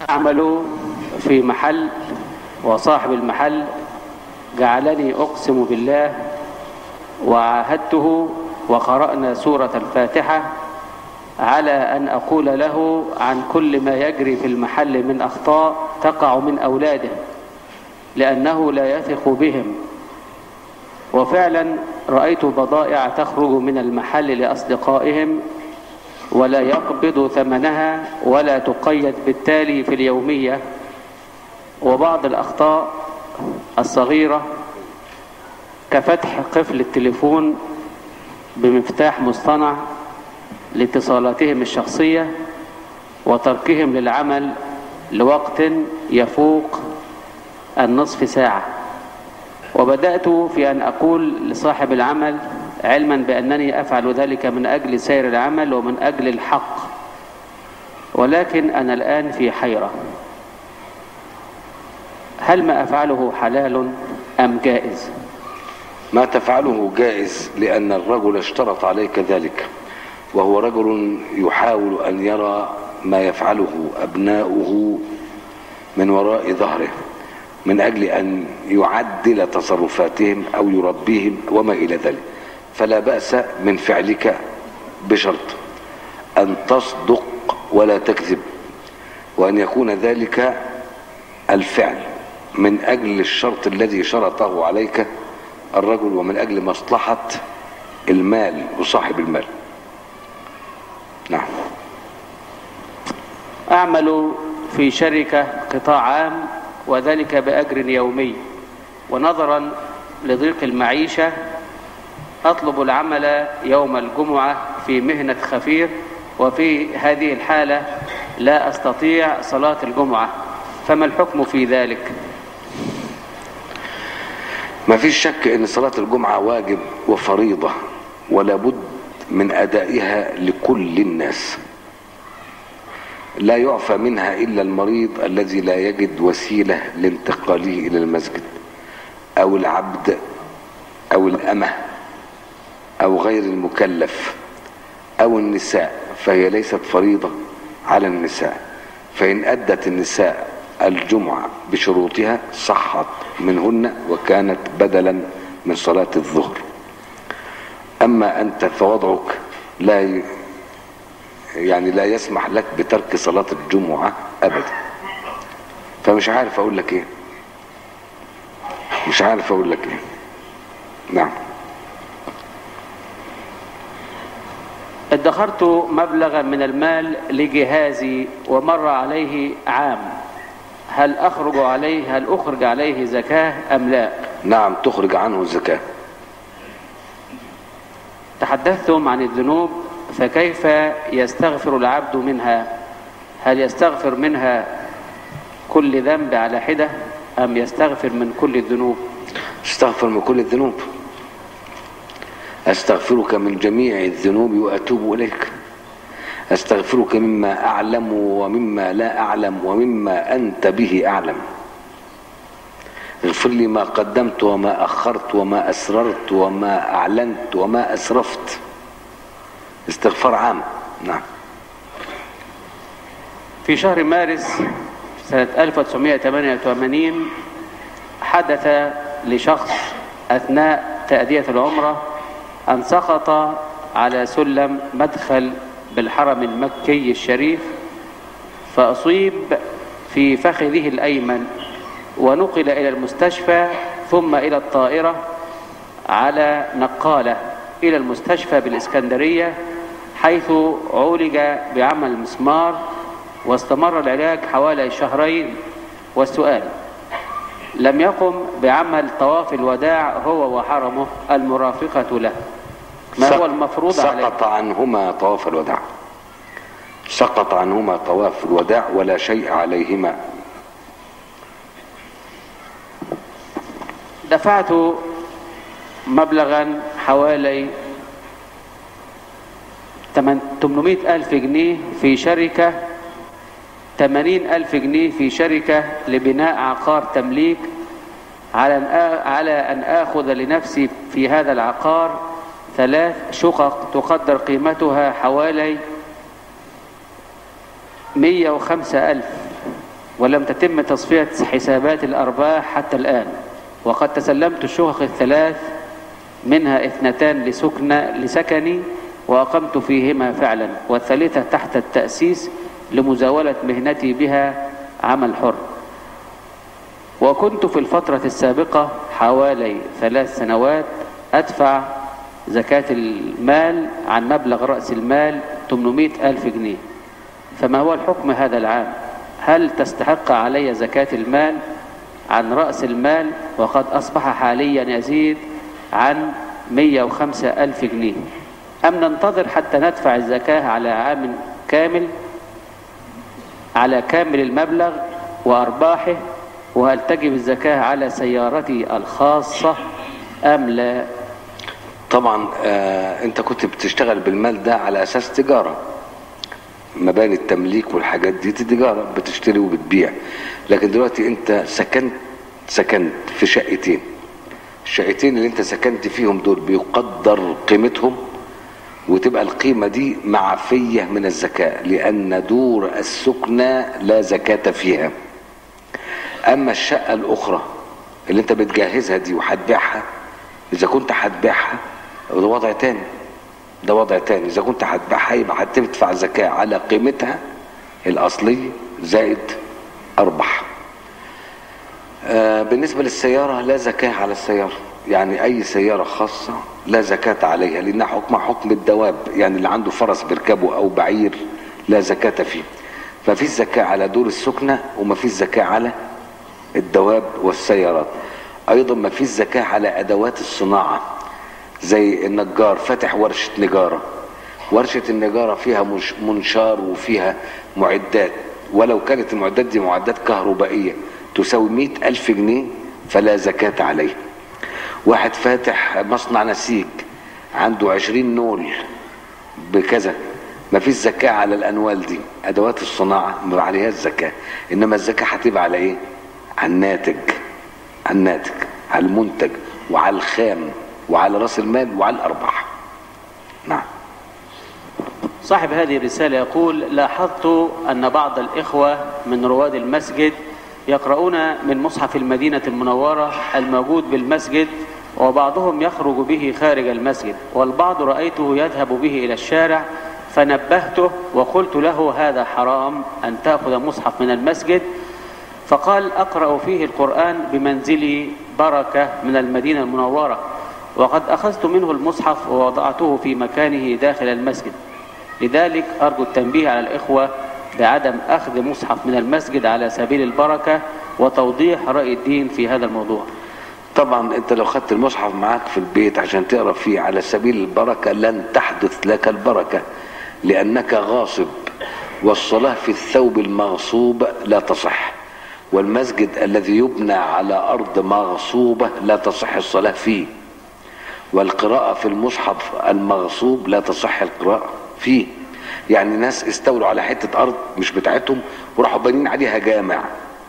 أعمل في محل وصاحب المحل جعلني أقسم بالله وعاهدته وقرأنا سورة الفاتحة على أن أقول له عن كل ما يجري في المحل من أخطاء تقع من أولاده لأنه لا يثق بهم وفعلا رأيت بضائع تخرج من المحل لأصدقائهم ولا يقبض ثمنها ولا تقيد بالتالي في اليومية وبعض الأخطاء الصغيرة كفتح قفل التليفون بمفتاح مصطنع لاتصالاتهم الشخصية وتركهم للعمل لوقت يفوق النصف ساعة وبدأت في أن أقول لصاحب العمل علما بأنني أفعل ذلك من أجل سير العمل ومن أجل الحق ولكن أنا الآن في حيرة هل ما أفعله حلال أم جائز ما تفعله جائز لأن الرجل اشترط عليك ذلك وهو رجل يحاول أن يرى ما يفعله أبناؤه من وراء ظهره من أجل أن يعدل تصرفاتهم أو يربيهم وما إلى ذلك فلا بأس من فعلك بشرط أن تصدق ولا تكذب وأن يكون ذلك الفعل من أجل الشرط الذي شرطه عليك الرجل ومن أجل مصلحة المال وصاحب المال نعم أعمل في شركة قطاع عام وذلك بأجر يومي ونظرا لضيق المعيشة أطلب العمل يوم الجمعة في مهنة خفير وفي هذه الحالة لا أستطيع صلاة الجمعة فما الحكم في ذلك ما فيش شك ان صلاة الجمعة واجب وفريضة ولا بد من ادائها لكل الناس لا يعفى منها الا المريض الذي لا يجد وسيلة لانتقاله الى المسجد او العبد او الامة او غير المكلف او النساء فهي ليست فريضة على النساء فان ادت النساء الجمعة بشروطها صحت منهن وكانت بدلا من صلاة الظهر أما أنت فوضعك لا ي... يعني لا يسمح لك بترك صلاة الجمعة أبدا فمش عارف أقول لك إيه مش عارف أقول لك إيه نعم ادخرت مبلغا من المال لجهازي ومر عليه عام هل أخرج عليه هل أخرج عليه زكاة أم لا نعم تخرج عنه الزكاة تحدثتم عن الذنوب فكيف يستغفر العبد منها هل يستغفر منها كل ذنب على حدة أم يستغفر من كل الذنوب استغفر من كل الذنوب أستغفرك من جميع الذنوب وأتوب إليك أستغفرك مما أعلم ومما لا أعلم ومما أنت به أعلم اغفر لي ما قدمت وما أخرت وما أسررت وما أعلنت وما أسرفت استغفار عام نعم في شهر مارس سنة 1988 حدث لشخص أثناء تأدية العمرة أن سقط على سلم مدخل بالحرم المكي الشريف فأصيب في فخذه الأيمن ونقل إلى المستشفى ثم إلى الطائرة على نقالة إلى المستشفى بالإسكندرية حيث عولج بعمل مسمار واستمر العلاج حوالي شهرين والسؤال لم يقم بعمل طواف الوداع هو وحرمه المرافقة له ما هو المفروض عليه سقط عنهما طواف الوداع سقط عنهما طواف الوداع ولا شيء عليهما دفعت مبلغا حوالي 800 ألف جنيه في شركة 80 ألف جنيه في شركة لبناء عقار تمليك على أن على أن آخذ لنفسي في هذا العقار ثلاث شقق تقدر قيمتها حوالي 105 ألف ولم تتم تصفية حسابات الأرباح حتى الآن وقد تسلمت الشقق الثلاث منها اثنتان لسكن لسكني وأقمت فيهما فعلا والثالثة تحت التأسيس لمزاولة مهنتي بها عمل حر وكنت في الفترة السابقة حوالي ثلاث سنوات أدفع زكاة المال عن مبلغ رأس المال 800 ألف جنيه فما هو الحكم هذا العام هل تستحق علي زكاة المال عن رأس المال وقد أصبح حاليا يزيد عن 105 ألف جنيه أم ننتظر حتى ندفع الزكاة على عام كامل على كامل المبلغ وأرباحه وهل تجب الزكاة على سيارتي الخاصة أم لا طبعا آه انت كنت بتشتغل بالمال ده على اساس تجاره مباني التمليك والحاجات دي تجاره بتشتري وبتبيع لكن دلوقتي انت سكنت سكنت في شقتين الشقتين اللي انت سكنت فيهم دول بيقدر قيمتهم وتبقى القيمة دي معفية من الزكاة لأن دور السكنى لا زكاة فيها أما الشقة الأخرى اللي أنت بتجهزها دي وهتبيعها إذا كنت هتبيعها ده وضع تاني ده وضع تاني إذا كنت هتبيعها يبقى هتدفع زكاة على قيمتها الأصلية زائد أرباح آه بالنسبة للسيارة لا زكاة على السيارة يعني أي سيارة خاصة لا زكاة عليها لأنها حكمها حكم الدواب يعني اللي عنده فرس بيركبه أو بعير لا زكاة فيه ففي زكاة على دور السكنة وما في زكاة على الدواب والسيارات أيضا ما في زكاة على أدوات الصناعة زي النجار فاتح ورشة نجارة ورشة النجارة فيها مش منشار وفيها معدات ولو كانت المعدات دي معدات كهربائية تساوي مئة ألف جنيه فلا زكاة عليه واحد فاتح مصنع نسيج عنده عشرين نول بكذا ما فيش زكاة على الأنوال دي أدوات الصناعة ما عليهاش زكاة إنما الزكاة هتبقى على إيه؟ على الناتج على الناتج على المنتج وعلى الخام وعلى رأس المال وعلى الأرباح نعم صاحب هذه الرسالة يقول لاحظت أن بعض الإخوة من رواد المسجد يقرؤون من مصحف المدينة المنورة الموجود بالمسجد وبعضهم يخرج به خارج المسجد والبعض رأيته يذهب به إلى الشارع فنبهته وقلت له هذا حرام أن تأخذ مصحف من المسجد فقال أقرأ فيه القرآن بمنزلي بركة من المدينة المنورة وقد أخذت منه المصحف ووضعته في مكانه داخل المسجد لذلك أرجو التنبيه على الإخوة بعدم أخذ مصحف من المسجد على سبيل البركة وتوضيح رأي الدين في هذا الموضوع طبعا انت لو خدت المصحف معاك في البيت عشان تقرا فيه على سبيل البركه لن تحدث لك البركه لانك غاصب والصلاه في الثوب المغصوب لا تصح والمسجد الذي يبنى على ارض مغصوبه لا تصح الصلاه فيه والقراءه في المصحف المغصوب لا تصح القراءه فيه يعني ناس استولوا على حته ارض مش بتاعتهم وراحوا بانين عليها جامع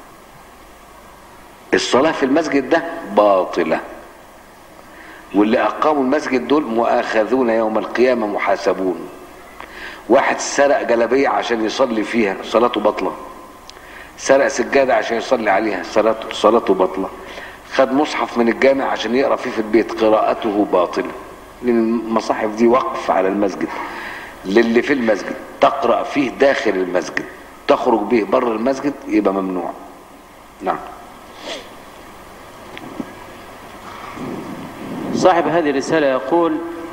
الصلاة في المسجد ده باطلة واللي أقاموا المسجد دول مؤاخذون يوم القيامة محاسبون واحد سرق جلبية عشان يصلي فيها صلاته بطلة سرق سجادة عشان يصلي عليها صلاته صلاته بطلة خد مصحف من الجامع عشان يقرأ فيه في البيت قراءته باطلة لأن المصاحف دي وقف على المسجد للي في المسجد تقرأ فيه داخل المسجد تخرج به بره المسجد يبقى ممنوع نعم صاحب هذه الرسالة يقول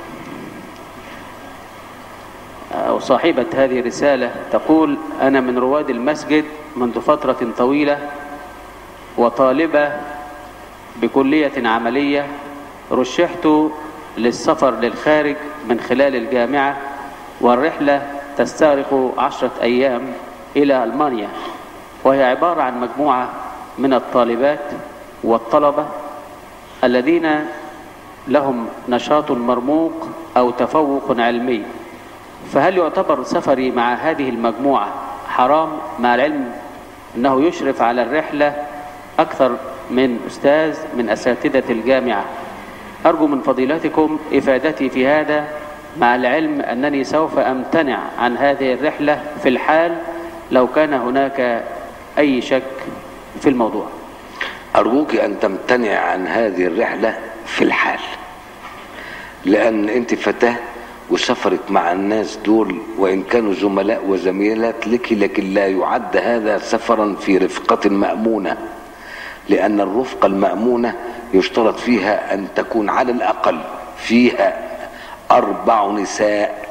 أو صاحبة هذه الرسالة تقول أنا من رواد المسجد منذ فترة طويلة وطالبة بكلية عملية رشحت للسفر للخارج من خلال الجامعة والرحلة تستغرق عشرة أيام إلى ألمانيا وهي عبارة عن مجموعة من الطالبات والطلبة الذين لهم نشاط مرموق أو تفوق علمي فهل يعتبر سفري مع هذه المجموعة حرام مع العلم أنه يشرف على الرحلة أكثر من أستاذ من أساتذة الجامعة أرجو من فضيلتكم إفادتي في هذا مع العلم أنني سوف أمتنع عن هذه الرحلة في الحال لو كان هناك أي شك في الموضوع أرجوك أن تمتنع عن هذه الرحلة في الحال لأن أنت فتاة وسفرك مع الناس دول وإن كانوا زملاء وزميلات لك لكن لا يعد هذا سفرا في رفقة مأمونة لأن الرفقة المأمونة يشترط فيها أن تكون على الأقل فيها أربع نساء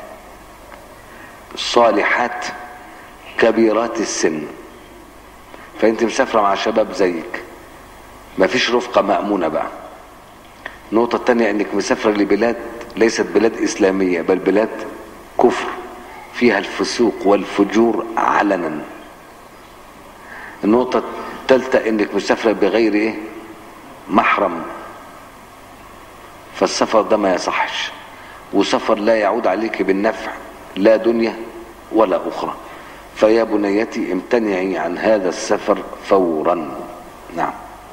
صالحات كبيرات السن فأنت مسافرة مع شباب زيك مفيش رفقة مأمونة بقى النقطة الثانية انك مسافرة لبلاد ليست بلاد اسلامية بل بلاد كفر فيها الفسوق والفجور علنا النقطة الثالثة انك مسافرة بغير ايه محرم فالسفر ده ما يصحش وسفر لا يعود عليك بالنفع لا دنيا ولا اخرى فيا بنيتي امتنعي عن هذا السفر فورا نعم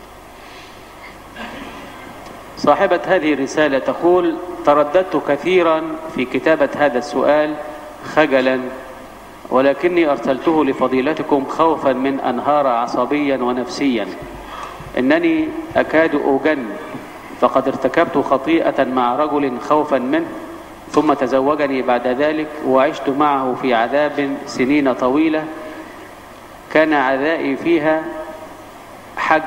صاحبة هذه الرسالة تقول ترددت كثيرا في كتابة هذا السؤال خجلا ولكني أرسلته لفضيلتكم خوفا من أنهار عصبيا ونفسيا إنني أكاد أجن فقد ارتكبت خطيئة مع رجل خوفا منه ثم تزوجني بعد ذلك وعشت معه في عذاب سنين طويلة كان عذائي فيها حج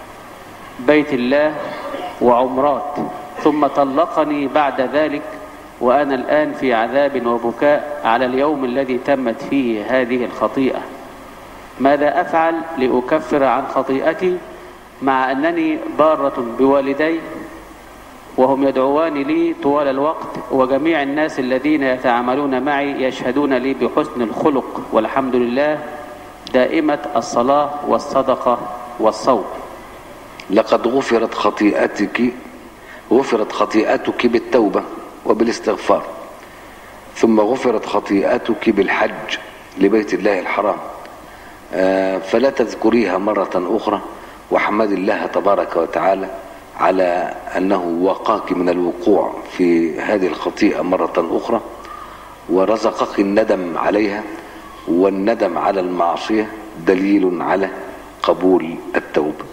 بيت الله وعمرات ثم طلقني بعد ذلك وأنا الآن في عذاب وبكاء على اليوم الذي تمت فيه هذه الخطيئة ماذا أفعل لأكفر عن خطيئتي مع أنني بارة بوالدي وهم يدعوان لي طوال الوقت وجميع الناس الذين يتعاملون معي يشهدون لي بحسن الخلق والحمد لله دائمة الصلاة والصدقة والصوم لقد غفرت خطيئتك غفرت خطيئتك بالتوبة وبالاستغفار ثم غفرت خطيئتك بالحج لبيت الله الحرام آه، فلا تذكريها مرة أخرى واحمد الله تبارك وتعالى على أنه وقاك من الوقوع في هذه الخطيئة مرة أخرى ورزقك الندم عليها والندم على المعصية دليل على قبول التوبة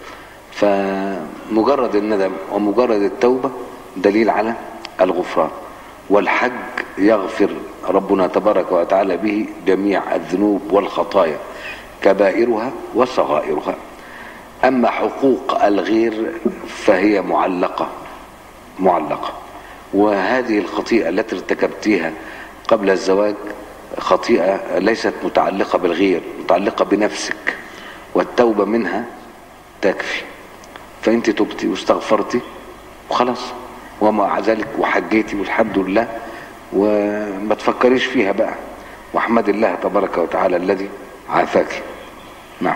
فمجرد الندم ومجرد التوبة دليل على الغفران والحج يغفر ربنا تبارك وتعالى به جميع الذنوب والخطايا كبائرها وصغائرها أما حقوق الغير فهي معلقة معلقة وهذه الخطيئة التي ارتكبتيها قبل الزواج خطيئة ليست متعلقة بالغير متعلقة بنفسك والتوبة منها تكفي فانت تبتي واستغفرتي وخلاص ومع ذلك وحجيتي والحمد لله وما تفكريش فيها بقى واحمد الله تبارك وتعالى الذي عافاك نعم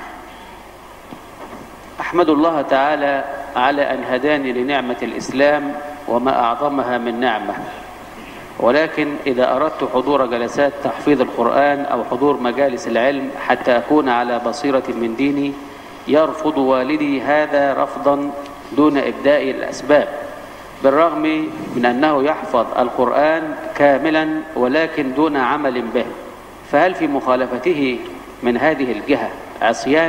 أحمد الله تعالى على أن هداني لنعمة الإسلام وما أعظمها من نعمة ولكن إذا أردت حضور جلسات تحفيظ القرآن أو حضور مجالس العلم حتى أكون على بصيرة من ديني يرفض والدي هذا رفضا دون إبداء الأسباب بالرغم من أنه يحفظ القرآن كاملا ولكن دون عمل به فهل في مخالفته من هذه الجهة عصيان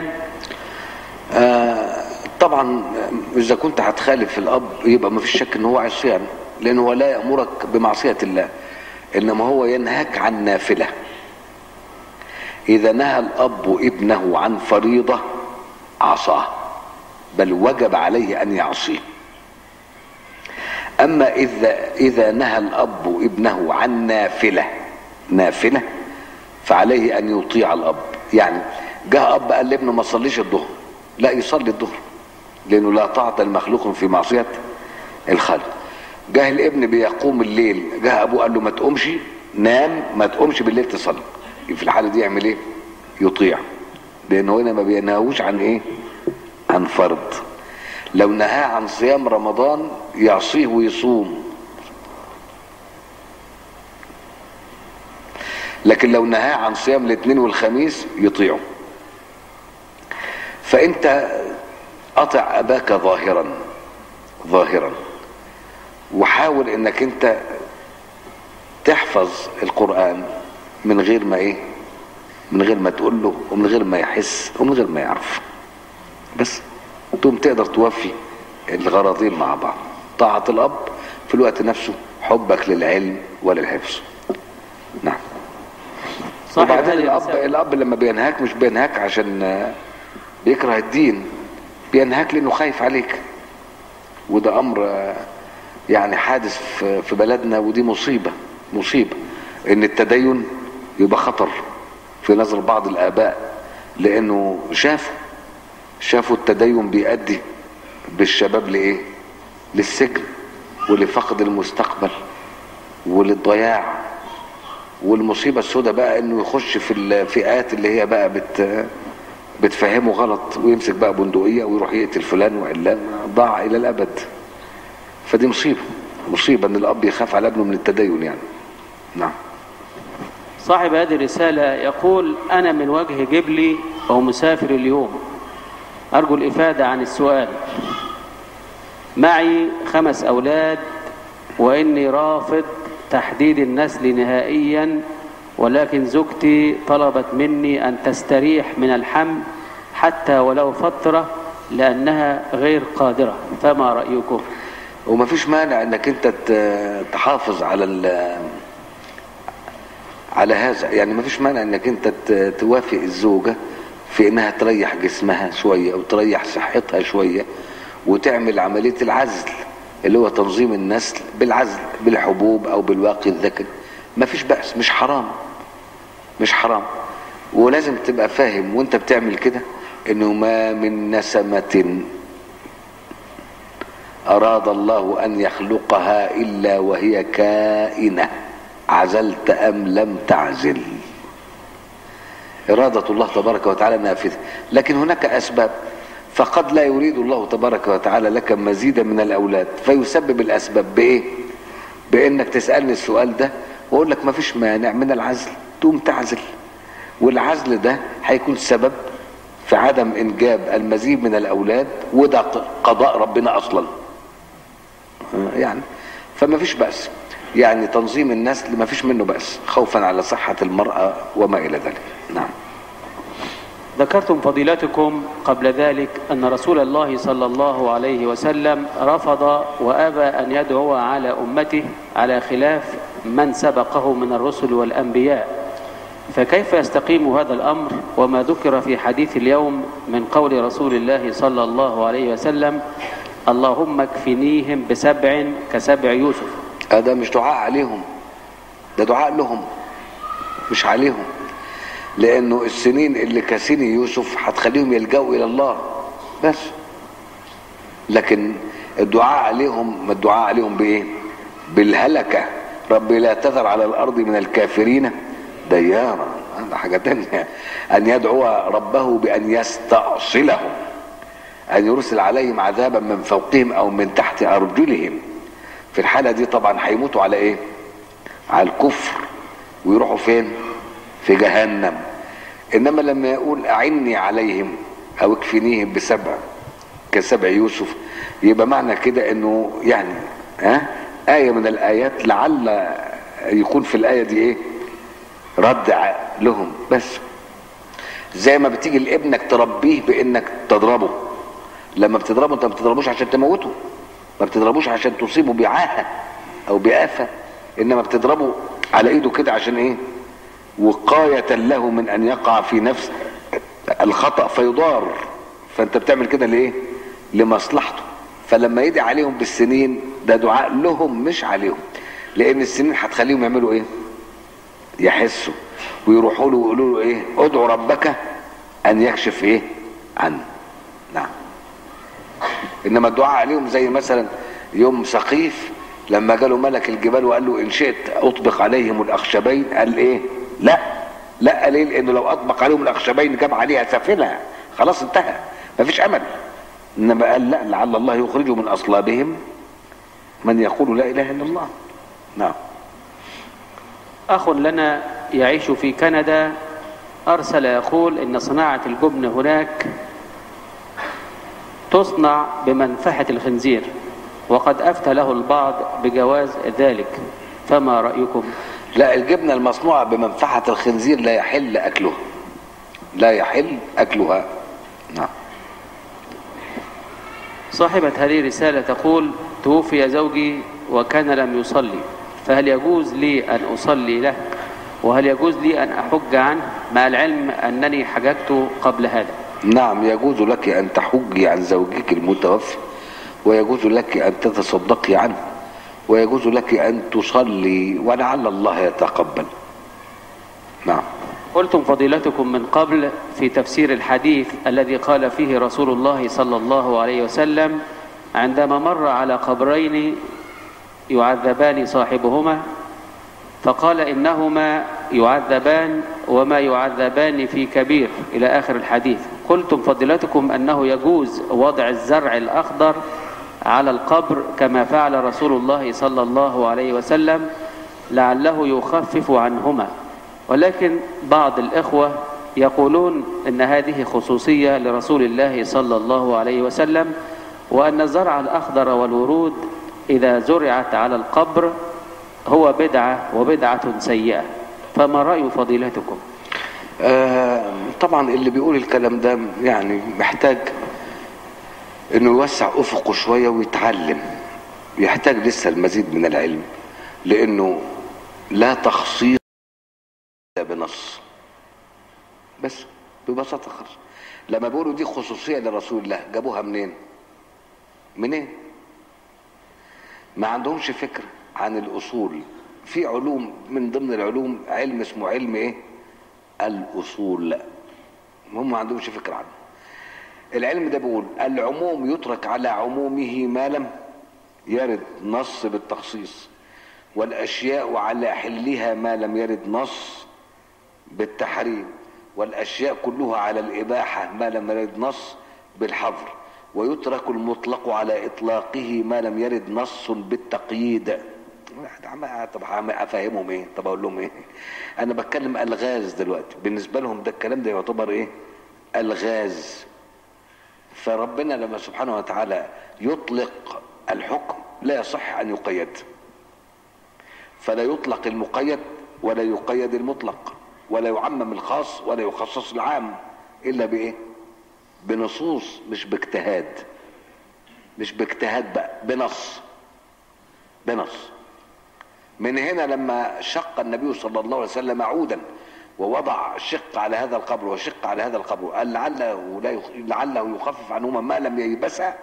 آه طبعا اذا كنت هتخالف الاب يبقى ما فيش شك ان هو عصيان لانه هو لا يامرك بمعصيه الله انما هو ينهاك عن نافله اذا نهى الاب ابنه عن فريضه عصاه بل وجب عليه ان يعصيه اما اذا اذا نهى الاب ابنه عن نافله نافله فعليه ان يطيع الاب يعني جاء اب قال لابنه ما تصليش الظهر لا يصلي الظهر لانه لا طاعه المخلوق في معصيه الخالق جه الابن بيقوم الليل جه ابوه قال له ما تقومش نام ما تقومش بالليل تصلي في الحاله دي يعمل ايه يطيع لانه هنا ما بينهوش عن ايه عن فرض لو نهاه عن صيام رمضان يعصيه ويصوم لكن لو نهاه عن صيام الاثنين والخميس يطيعه فانت اطع اباك ظاهرا ظاهرا وحاول انك انت تحفظ القرآن من غير ما ايه من غير ما تقول له ومن غير ما يحس ومن غير ما يعرف بس تقوم تقدر توفي الغرضين مع بعض طاعة الأب في الوقت نفسه حبك للعلم وللحفظ نعم صاحب وبعدين هذه الأب, الرسالة الأب لما بينهاك مش بينهاك عشان آه، بيكره الدين بينهاك لأنه خايف عليك وده أمر آه، يعني حادث في في بلدنا ودي مصيبة مصيبة إن التدين يبقى خطر في نظر بعض الآباء لأنه شافوا شافوا التدين بيؤدي بالشباب لإيه؟ للسجن ولفقد المستقبل وللضياع والمصيبة السوداء بقى انه يخش في الفئات اللي هي بقى بت بتفهمه غلط ويمسك بقى بندقية ويروح يقتل فلان وعلان ضاع الى الابد فدي مصيبة مصيبة ان الاب يخاف على ابنه من التدين يعني نعم صاحب هذه الرسالة يقول أنا من وجه جبلي ومسافر اليوم أرجو الإفادة عن السؤال معي خمس أولاد وإني رافض تحديد النسل نهائيا ولكن زوجتي طلبت مني أن تستريح من الحمل حتى ولو فترة لأنها غير قادرة فما رأيكم وما فيش مانع انك انت ت- تحافظ على ال- على هذا يعني ما فيش مانع انك انت ت- توافق الزوجة في انها تريح جسمها شوية او تريح صحتها شوية وتعمل عملية العزل اللي هو تنظيم النسل بالعزل بالحبوب او بالواقي الذكري ما فيش بأس مش حرام مش حرام ولازم تبقى فاهم وانت بتعمل كده انه ما من نسمة أراد الله أن يخلقها إلا وهي كائنة عزلت أم لم تعزل إرادة الله تبارك وتعالى نافذة لكن هناك أسباب فقد لا يريد الله تبارك وتعالى لك مزيدا من الأولاد فيسبب الأسباب بإيه بإنك تسألني السؤال ده وأقول لك ما فيش مانع من العزل تقوم تعزل والعزل ده هيكون سبب في عدم إنجاب المزيد من الأولاد وده قضاء ربنا أصلاً يعني فما فيش بأس يعني تنظيم النسل ما فيش منه بأس خوفا على صحة المرأة وما إلى ذلك نعم ذكرتم فضيلتكم قبل ذلك أن رسول الله صلى الله عليه وسلم رفض وأبى أن يدعو على أمته على خلاف من سبقه من الرسل والأنبياء فكيف يستقيم هذا الأمر وما ذكر في حديث اليوم من قول رسول الله صلى الله عليه وسلم اللهم اكفنيهم بسبع كسبع يوسف هذا مش دعاء عليهم ده دعاء لهم مش عليهم لأنه السنين اللي كسني يوسف هتخليهم يلجأوا إلى الله بس لكن الدعاء عليهم ما الدعاء عليهم بإيه بالهلكة ربي لا تذر على الأرض من الكافرين ديارا هذا حاجة تانية أن يدعو ربه بأن يستأصلهم أن يرسل عليهم عذابا من فوقهم أو من تحت أرجلهم في الحالة دي طبعا هيموتوا على إيه على الكفر ويروحوا فين في جهنم إنما لما يقول أعني عليهم أو اكفنيهم بسبع كسبع يوسف يبقى معنى كده إنه يعني ها آية من الآيات لعل يكون في الآية دي إيه رد لهم بس زي ما بتيجي لابنك تربيه بانك تضربه لما بتضربه انت ما بتضربوش عشان تموته ما بتضربوش عشان تصيبه بعاهه او بآفة انما بتضربه على ايده كده عشان ايه وقاية له من ان يقع في نفس الخطأ فيضار فانت بتعمل كده ليه لمصلحته فلما يدعي عليهم بالسنين ده دعاء لهم مش عليهم لان السنين هتخليهم يعملوا ايه يحسوا ويروحوا له ويقولوا له ايه ادعوا ربك ان يكشف ايه عنه نعم انما الدعاء عليهم زي مثلا يوم سقيف لما جاله ملك الجبال وقال له ان شئت اطبق عليهم الاخشبين قال ايه لا لا ليه لانه لو اطبق عليهم الاخشبين جاب عليها سفينه خلاص انتهى مفيش امل انما قال لا لعل الله يخرج من اصلابهم من يقول لا اله الا الله نعم أخ لنا يعيش في كندا أرسل يقول إن صناعة الجبن هناك تصنع بمنفحة الخنزير وقد أفتى له البعض بجواز ذلك فما رأيكم لا الجبنة المصنوعة بمنفعة الخنزير لا يحل أكلها لا يحل أكلها نعم صاحبة هذه الرسالة تقول توفي زوجي وكان لم يصلي فهل يجوز لي أن أصلي له وهل يجوز لي أن أحج عنه مع العلم أنني حججت قبل هذا نعم يجوز لك أن تحجي عن زوجك المتوفي ويجوز لك أن تتصدقي عنه ويجوز لك أن تصلي ولعل الله يتقبل نعم قلتم فضيلتكم من قبل في تفسير الحديث الذي قال فيه رسول الله صلى الله عليه وسلم عندما مر على قبرين يعذبان صاحبهما فقال إنهما يعذبان وما يعذبان في كبير إلى آخر الحديث قلتم فضيلتكم أنه يجوز وضع الزرع الأخضر على القبر كما فعل رسول الله صلى الله عليه وسلم لعله يخفف عنهما ولكن بعض الإخوة يقولون أن هذه خصوصية لرسول الله صلى الله عليه وسلم وأن الزرع الأخضر والورود إذا زرعت على القبر هو بدعة وبدعة سيئة فما رأي فضيلتكم آه طبعا اللي بيقول الكلام ده يعني محتاج انه يوسع افقه شوية ويتعلم يحتاج لسه المزيد من العلم لانه لا تخصيص بنص بس ببساطة خالص لما بيقولوا دي خصوصية لرسول الله جابوها منين منين ما عندهمش فكرة عن الأصول في علوم من ضمن العلوم علم اسمه علم ايه الأصول هم ما عندهمش فكرة عنه العلم ده بيقول العموم يترك على عمومه ما لم يرد نص بالتخصيص والأشياء على حلها ما لم يرد نص بالتحريم والأشياء كلها على الإباحة ما لم يرد نص بالحظر ويترك المطلق على إطلاقه ما لم يرد نص بالتقييد طب افهمهم ايه طب اقول لهم ايه انا بتكلم الغاز دلوقتي بالنسبه لهم ده الكلام ده يعتبر ايه الغاز فربنا لما سبحانه وتعالى يطلق الحكم لا يصح ان يقيد فلا يطلق المقيد ولا يقيد المطلق ولا يعمم الخاص ولا يخصص العام الا بايه بنصوص مش باجتهاد مش باجتهاد بقى بنص بنص من هنا لما شق النبي صلى الله عليه وسلم عودا ووضع شق على هذا القبر وشق على هذا القبر قال لعله لا يخ... لعله يخفف عنهما ما لم ييبسا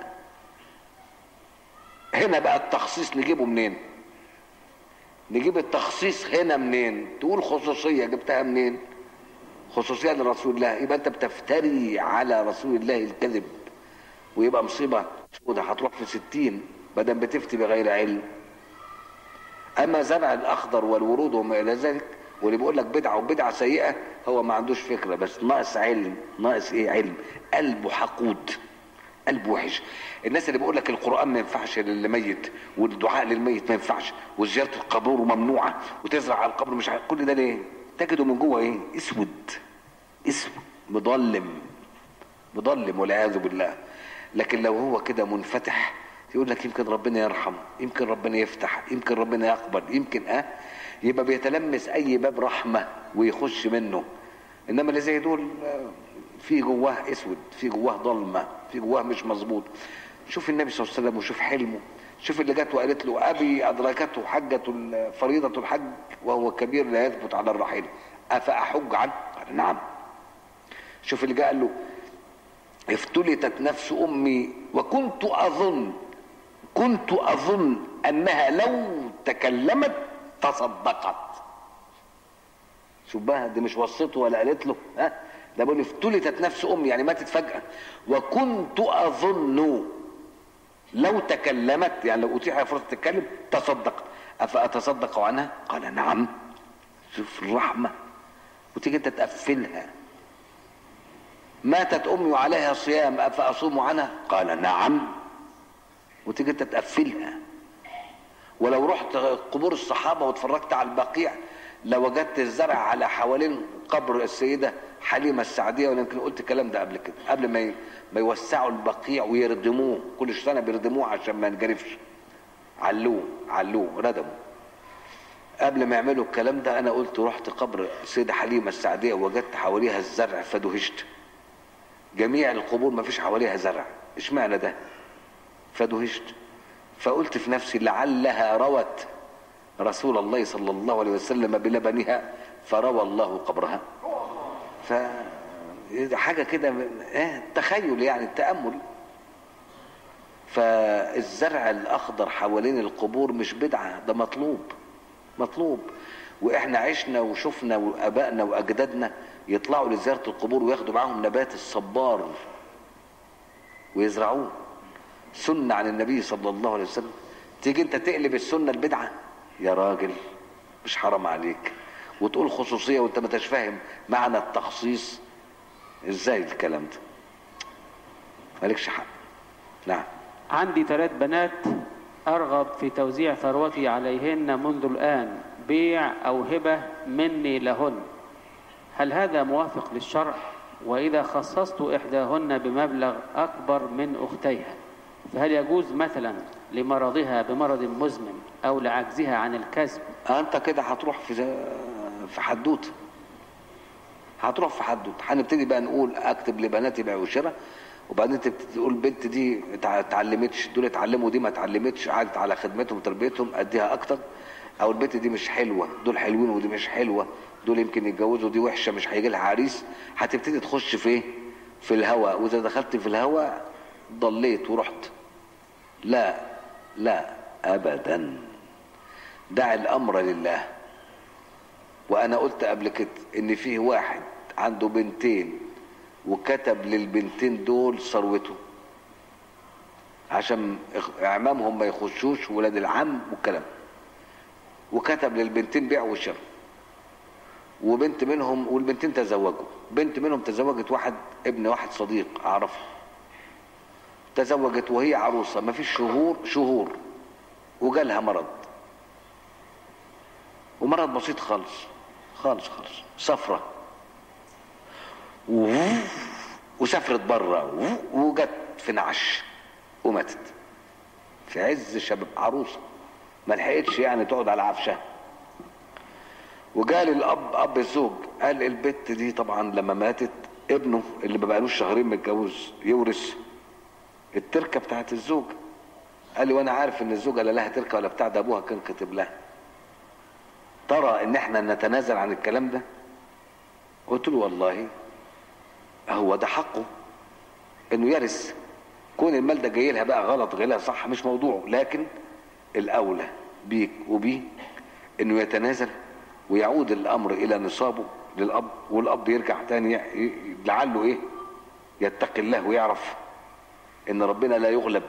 هنا بقى التخصيص نجيبه منين نجيب التخصيص هنا منين تقول خصوصية جبتها منين خصوصية لرسول الله يبقى انت بتفتري على رسول الله الكذب ويبقى مصيبة سودة هتروح في ستين بدل بتفتي بغير علم اما زرع الاخضر والورود وما الى ذلك واللي بيقول لك بدعه وبدعه سيئه هو ما عندوش فكره بس ناقص علم ناقص ايه علم قلبه حقود قلبه وحش الناس اللي بيقول لك القران ما ينفعش للميت والدعاء للميت ما ينفعش وزياره القبور ممنوعه وتزرع على القبر مش عارف كل ده ليه تجده من جوه ايه اسود اسود مظلم مظلم والعياذ بالله لكن لو هو كده منفتح يقول لك يمكن ربنا يرحم يمكن ربنا يفتح يمكن ربنا يقبل يمكن اه يبقى بيتلمس اي باب رحمه ويخش منه انما اللي زي دول في جواه اسود في جواه ضلمه في جواه مش مظبوط شوف النبي صلى الله عليه وسلم وشوف حلمه شوف اللي جت وقالت له ابي ادركته حجه فريضه الحج وهو كبير لا يثبت على الرحيل افاحج عنه قال نعم شوف اللي جاء قال له افتلتت نفس امي وكنت اظن كنت اظن انها لو تكلمت تصدقت شوف بقى دي مش وصته ولا قالت له ها ده بيقول افتلتت نفس امي يعني ماتت فجاه وكنت اظن لو تكلمت يعني لو اتيح فرصه تتكلم تصدق افاتصدق عنها قال نعم شوف الرحمه وتيجي انت تقفلها ماتت امي وعليها صيام افاصوم عنها قال نعم وتيجي انت تقفلها ولو رحت قبور الصحابه واتفرجت على البقيع لوجدت الزرع على حوالين قبر السيده حليمه السعديه وانا يمكن قلت الكلام ده قبل كده قبل ما ما يوسعوا البقيع ويردموه كل سنه بيردموه عشان ما ينجرفش علوه علوه ردموا قبل ما يعملوا الكلام ده انا قلت رحت قبر السيدة حليمة السعدية وجدت حواليها الزرع فدهشت جميع القبور ما فيش حواليها زرع اشمعنى ده فدهشت فقلت في نفسي لعلها روت رسول الله صلى الله عليه وسلم بلبنها فروى الله قبرها ف حاجة كده من- اه تخيل يعني التأمل فالزرع الأخضر حوالين القبور مش بدعة ده مطلوب مطلوب واحنا عشنا وشفنا وابائنا واجدادنا يطلعوا لزياره القبور وياخدوا معاهم نبات الصبار ويزرعوه سنه عن النبي صلى الله عليه وسلم تيجي انت تقلب السنه البدعه يا راجل مش حرام عليك وتقول خصوصيه وانت ما انتش فاهم معنى التخصيص ازاي الكلام ده مالكش حق نعم عندي ثلاث بنات أرغب في توزيع ثروتي عليهن منذ الآن بيع أو هبة مني لهن هل هذا موافق للشرع وإذا خصصت إحداهن بمبلغ أكبر من أختيها فهل يجوز مثلا لمرضها بمرض مزمن أو لعجزها عن الكسب انت كده هتروح في في حدوته هتروح في حدوته هنبتدي بقى نقول اكتب لبناتي بيع وشراء وبعدين تبتدي تقول البنت دي اتع- اتعلمتش دول اتعلموا دي ما اتعلمتش قعدت على خدمتهم وتربيتهم اديها اكتر او البنت دي مش حلوه دول حلوين ودي مش حلوه دول يمكن يتجوزوا دي وحشه مش هيجي لها عريس هتبتدي تخش في ايه في الهوى واذا دخلت في الهوى ضليت ورحت لا لا ابدا دع الامر لله وانا قلت قبل كده ان فيه واحد عنده بنتين وكتب للبنتين دول ثروته عشان إخ- اعمامهم ما يخشوش ولاد العم والكلام وكتب للبنتين بيع وشراء وبنت منهم والبنتين تزوجوا بنت منهم تزوجت واحد ابن واحد صديق اعرفه تزوجت وهي عروسه ما فيش شهور شهور وجالها مرض ومرض بسيط خالص خالص خالص صفرة و- وسافرت بره وجت في نعش وماتت في عز شباب عروسه ما لحقتش يعني تقعد على عفشها وجال الاب اب الزوج قال البت دي طبعا لما ماتت ابنه اللي ما بقالوش شهرين متجوز يورث التركه بتاعت الزوج قال لي وانا عارف ان الزوجه لا لها تركه ولا بتاع ده ابوها كان كاتب لها ترى ان احنا نتنازل عن الكلام ده قلت له والله هو ده حقه انه يرث كون المال ده جاي لها بقى غلط جاي لها صح مش موضوعه لكن الاولى بيك وبيه انه يتنازل ويعود الامر الى نصابه للاب والاب يرجع تاني ي- ي- لعله ايه يتقي الله ويعرف ان ربنا لا يغلب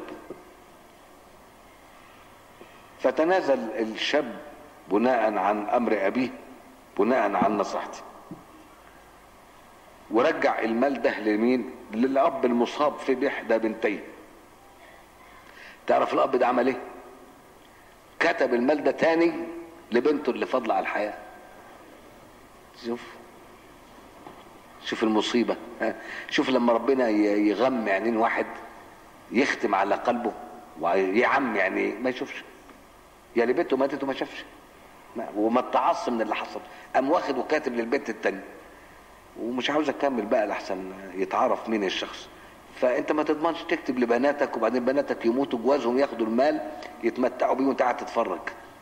فتنازل الشاب بناء عن امر ابيه بناء عن نصيحتي ورجع المال ده لمين للاب المصاب في باحدى بنتيه تعرف الاب ده عمل ايه كتب المال ده تاني لبنته اللي فاضله على الحياه شوف شوف المصيبه ها؟ شوف لما ربنا ي- يغم عينين واحد يختم على قلبه ويعم يعني ما يشوفش يعني بنته ماتت وما شافش ما- وما اتعص من اللي حصل قام واخد وكاتب للبنت التانية ومش عاوز اكمل بقى لحسن يتعرف مين الشخص فانت ما تضمنش تكتب لبناتك وبعدين بناتك يموتوا جوازهم ياخدوا المال يتمتعوا بيه وانت قاعد تتفرج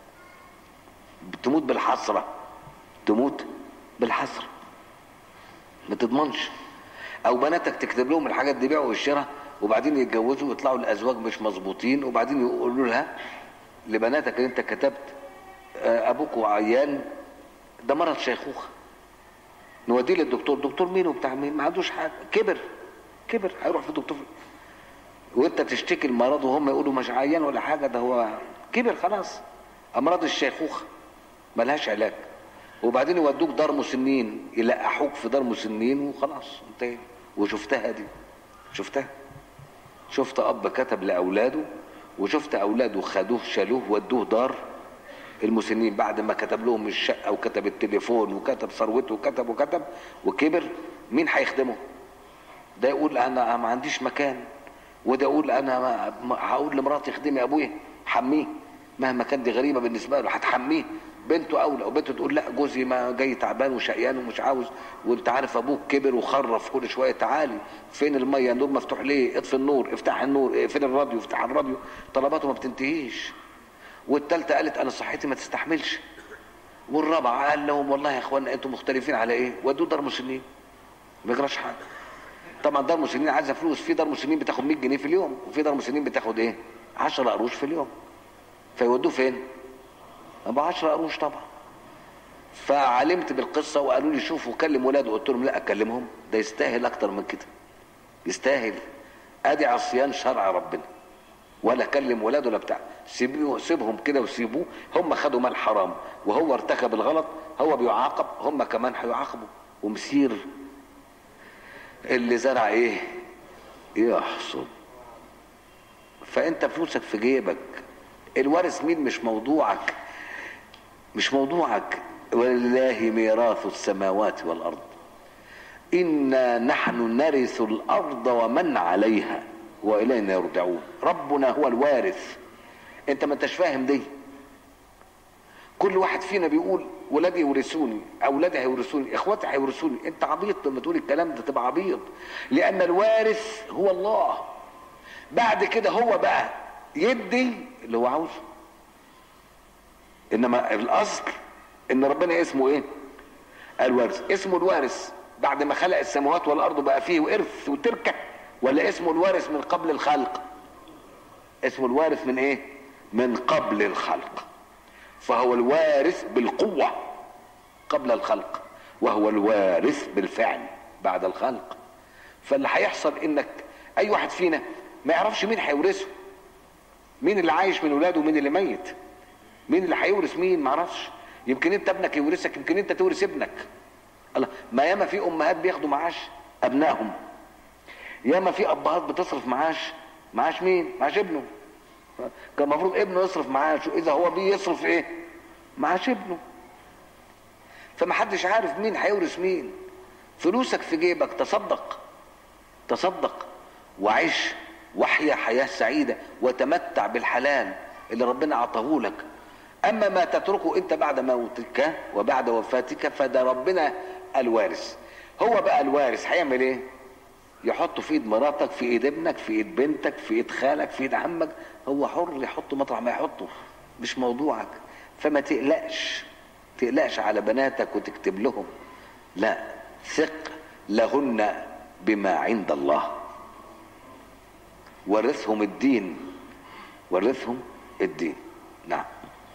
تموت بالحسره تموت بالحسره ما تضمنش او بناتك تكتب لهم الحاجات دي بيع والشراء وبعدين يتجوزوا ويطلعوا الازواج مش مظبوطين وبعدين يقولوا لها لبناتك اللي انت كتبت آه، ابوك عيان ده مرض شيخوخه نوديه للدكتور دكتور مين وبتاع مين ما عندوش حاجه كبر كبر هيروح في الدكتور وانت تشتكي المرض وهم يقولوا مش عيان ولا حاجه ده هو كبر خلاص امراض الشيخوخه ملهاش علاج وبعدين يودوك دار مسنين يلقحوك في دار مسنين وخلاص انتهى وشفتها دي شفتها شفت اب كتب لاولاده وشفت اولاده خدوه شالوه ودوه دار المسنين بعد ما كتب لهم الشقه وكتب التليفون وكتب ثروته وكتب وكتب وكبر مين هيخدمه ده يقول انا ما عنديش مكان وده يقول انا ما- ما- هقول لمراتي خدمي ابويا حميه مهما كان دي غريبه بالنسبه له هتحميه بنته اولى وبنته تقول لا جوزي ما جاي تعبان وشقيان ومش عاوز وانت عارف ابوك كبر وخرف كل شويه تعالي فين الميه النور مفتوح ليه اطفي النور افتح النور اقفل الراديو افتح الراديو طلباته ما بتنتهيش والثالثه قالت انا صحتي ما تستحملش والرابعه قال لهم والله يا اخوانا انتم مختلفين على ايه ودوا دار مسنين ما يجراش حاجه طبعا دار مسنين عايزه فلوس في دار مسنين بتاخد 100 جنيه في اليوم وفي دار مسنين بتاخد ايه 10 قروش في اليوم فيودوه فين ابو 10 قروش طبعا فعلمت بالقصه وقالوا لي شوفوا كلم ولاده قلت لهم لا اكلمهم ده يستاهل اكتر من كده يستاهل ادي عصيان شرع ربنا ولا كلم ولاده ولا بتاع سيبوه سيبهم كده وسيبوه هم خدوا مال حرام وهو ارتكب الغلط هو بيعاقب هم كمان هيعاقبوا ومسير اللي زرع ايه يحصد فانت فلوسك في جيبك الوارث مين مش موضوعك مش موضوعك ولله ميراث السماوات والارض انا نحن نرث الارض ومن عليها والينا يرجعون ربنا هو الوارث انت ما انتش فاهم دي كل واحد فينا بيقول ولادي يورثوني اولادي هيورثوني اخواتي هيورثوني انت عبيط لما تقول الكلام ده تبقى عبيط لان الوارث هو الله بعد كده هو بقى يدي اللي هو عاوزه انما الاصل ان ربنا اسمه ايه الوارث اسمه الوارث بعد ما خلق السماوات والارض بقى فيه ارث وتركه ولا اسمه الوارث من قبل الخلق اسمه الوارث من ايه من قبل الخلق فهو الوارث بالقوة قبل الخلق وهو الوارث بالفعل بعد الخلق فاللي هيحصل انك اي واحد فينا ما يعرفش مين هيورثه مين اللي عايش من ولاده ومين اللي ميت مين اللي هيورث مين ما اعرفش يمكن انت ابنك يورثك يمكن انت تورث ابنك الله ما ياما في امهات بياخدوا معاش ابنائهم ياما في ابهات بتصرف معاش معاش مين معاش ابنه كان المفروض ابنه يصرف معاشه اذا هو بيصرف ايه معاش ابنه فمحدش عارف مين هيورث مين فلوسك في جيبك تصدق تصدق وعيش واحيا حياة سعيدة وتمتع بالحلال اللي ربنا عطاه لك اما ما تتركه انت بعد موتك وبعد وفاتك فده ربنا الوارث هو بقى الوارث هيعمل ايه يحطه في ايد مراتك في ايد ابنك في ايد بنتك في ايد خالك في ايد عمك هو حر يحطه مطرح ما يحطه مش موضوعك فما تقلقش تقلقش على بناتك وتكتب لهم لا ثق لهن بما عند الله ورثهم الدين ورثهم الدين نعم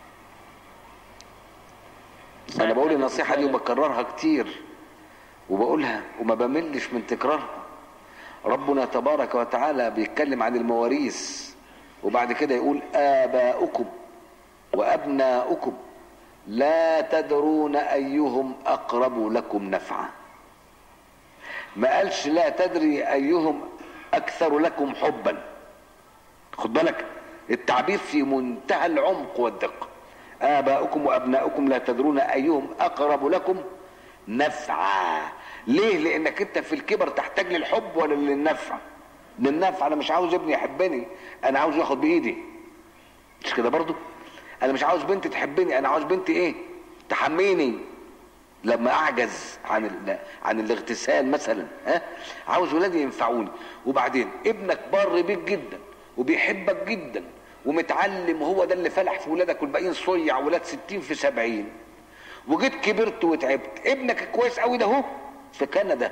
انا بقول النصيحه دي وبكررها كتير وبقولها وما بملش من تكرارها ربنا تبارك وتعالى بيتكلم عن المواريث وبعد كده يقول آباؤكم وأبناؤكم لا تدرون أيهم أقرب لكم نفعا ما قالش لا تدري أيهم أكثر لكم حبا خد بالك التعبير في منتهى العمق والدقة آباؤكم وأبناؤكم لا تدرون أيهم أقرب لكم نفعا ليه لانك انت في الكبر تحتاج للحب ولا للنفع للنفع انا مش عاوز ابني يحبني انا عاوز ياخد بايدي مش كده برضو انا مش عاوز بنتي تحبني انا عاوز بنتي ايه تحميني لما اعجز عن ال... عن الاغتسال مثلا ها عاوز ولادي ينفعوني وبعدين ابنك بر بيك جدا وبيحبك جدا ومتعلم وهو ده اللي فلح في ولادك والباقيين صيع ولاد ستين في سبعين وجيت كبرت وتعبت ابنك كويس قوي ده اهو في كندا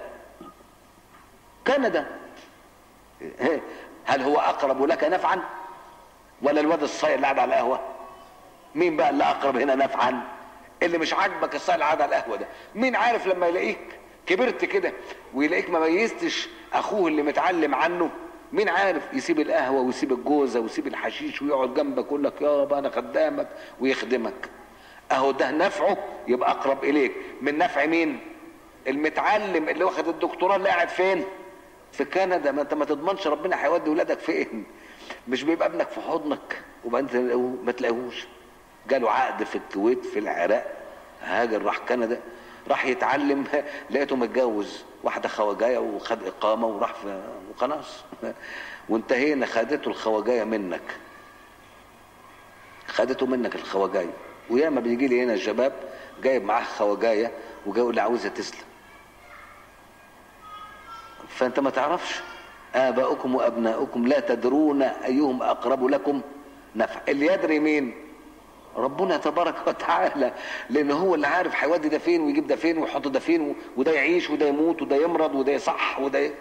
كندا هل هو اقرب لك نفعا ولا الواد الصايع اللي قاعد على القهوه مين بقى اللي اقرب هنا نفعا اللي مش عاجبك الصايع اللي قاعد على القهوه ده مين عارف لما يلاقيك كبرت كده ويلاقيك ما ميزتش اخوه اللي متعلم عنه مين عارف يسيب القهوه ويسيب الجوزه ويسيب الحشيش ويقعد جنبك يقول لك يابا انا خدامك ويخدمك اهو ده نفعه يبقى اقرب اليك من نفع مين المتعلم اللي واخد الدكتوراه اللي قاعد فين في كندا ما انت ما تضمنش ربنا هيودي ولادك فين مش بيبقى ابنك في حضنك وبعدين ما تلاقيهوش جاله عقد في الكويت في العراق هاجر راح كندا راح يتعلم لقيته متجوز واحده خواجايه وخد اقامه وراح في وخلاص وانتهينا خدته الخواجايه منك خدته منك الخواجايه وياما بيجي لي هنا شباب جايب معاه خواجايه وجاي يقول لي عاوزها تسلم فانت ما تعرفش اباؤكم وابناؤكم لا تدرون ايهم اقرب لكم نفع اللي يدري مين ربنا تبارك وتعالى لان هو اللي عارف هيودي ده فين ويجيب ده فين ويحط ده فين وده يعيش وده يموت وده يمرض وده يصح وده ي...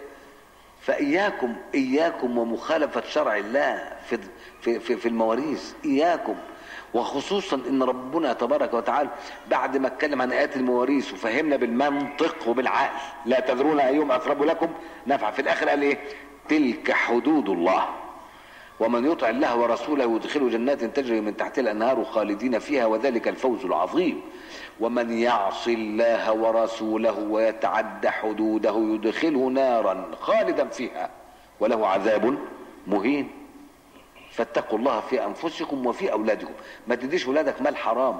فاياكم اياكم ومخالفه شرع الله في في في, في المواريث اياكم وخصوصا ان ربنا تبارك وتعالى بعد ما اتكلم عن ايات المواريث وفهمنا بالمنطق وبالعقل لا تدرون ايهم اقرب لكم نفع في الاخر قال ايه تلك حدود الله ومن يطع الله ورسوله يدخله جنات تجري من تحتها الانهار خالدين فيها وذلك الفوز العظيم ومن يعص الله ورسوله ويتعد حدوده يدخله نارا خالدا فيها وله عذاب مهين فاتقوا الله في انفسكم وفي اولادكم ما تديش ولادك مال حرام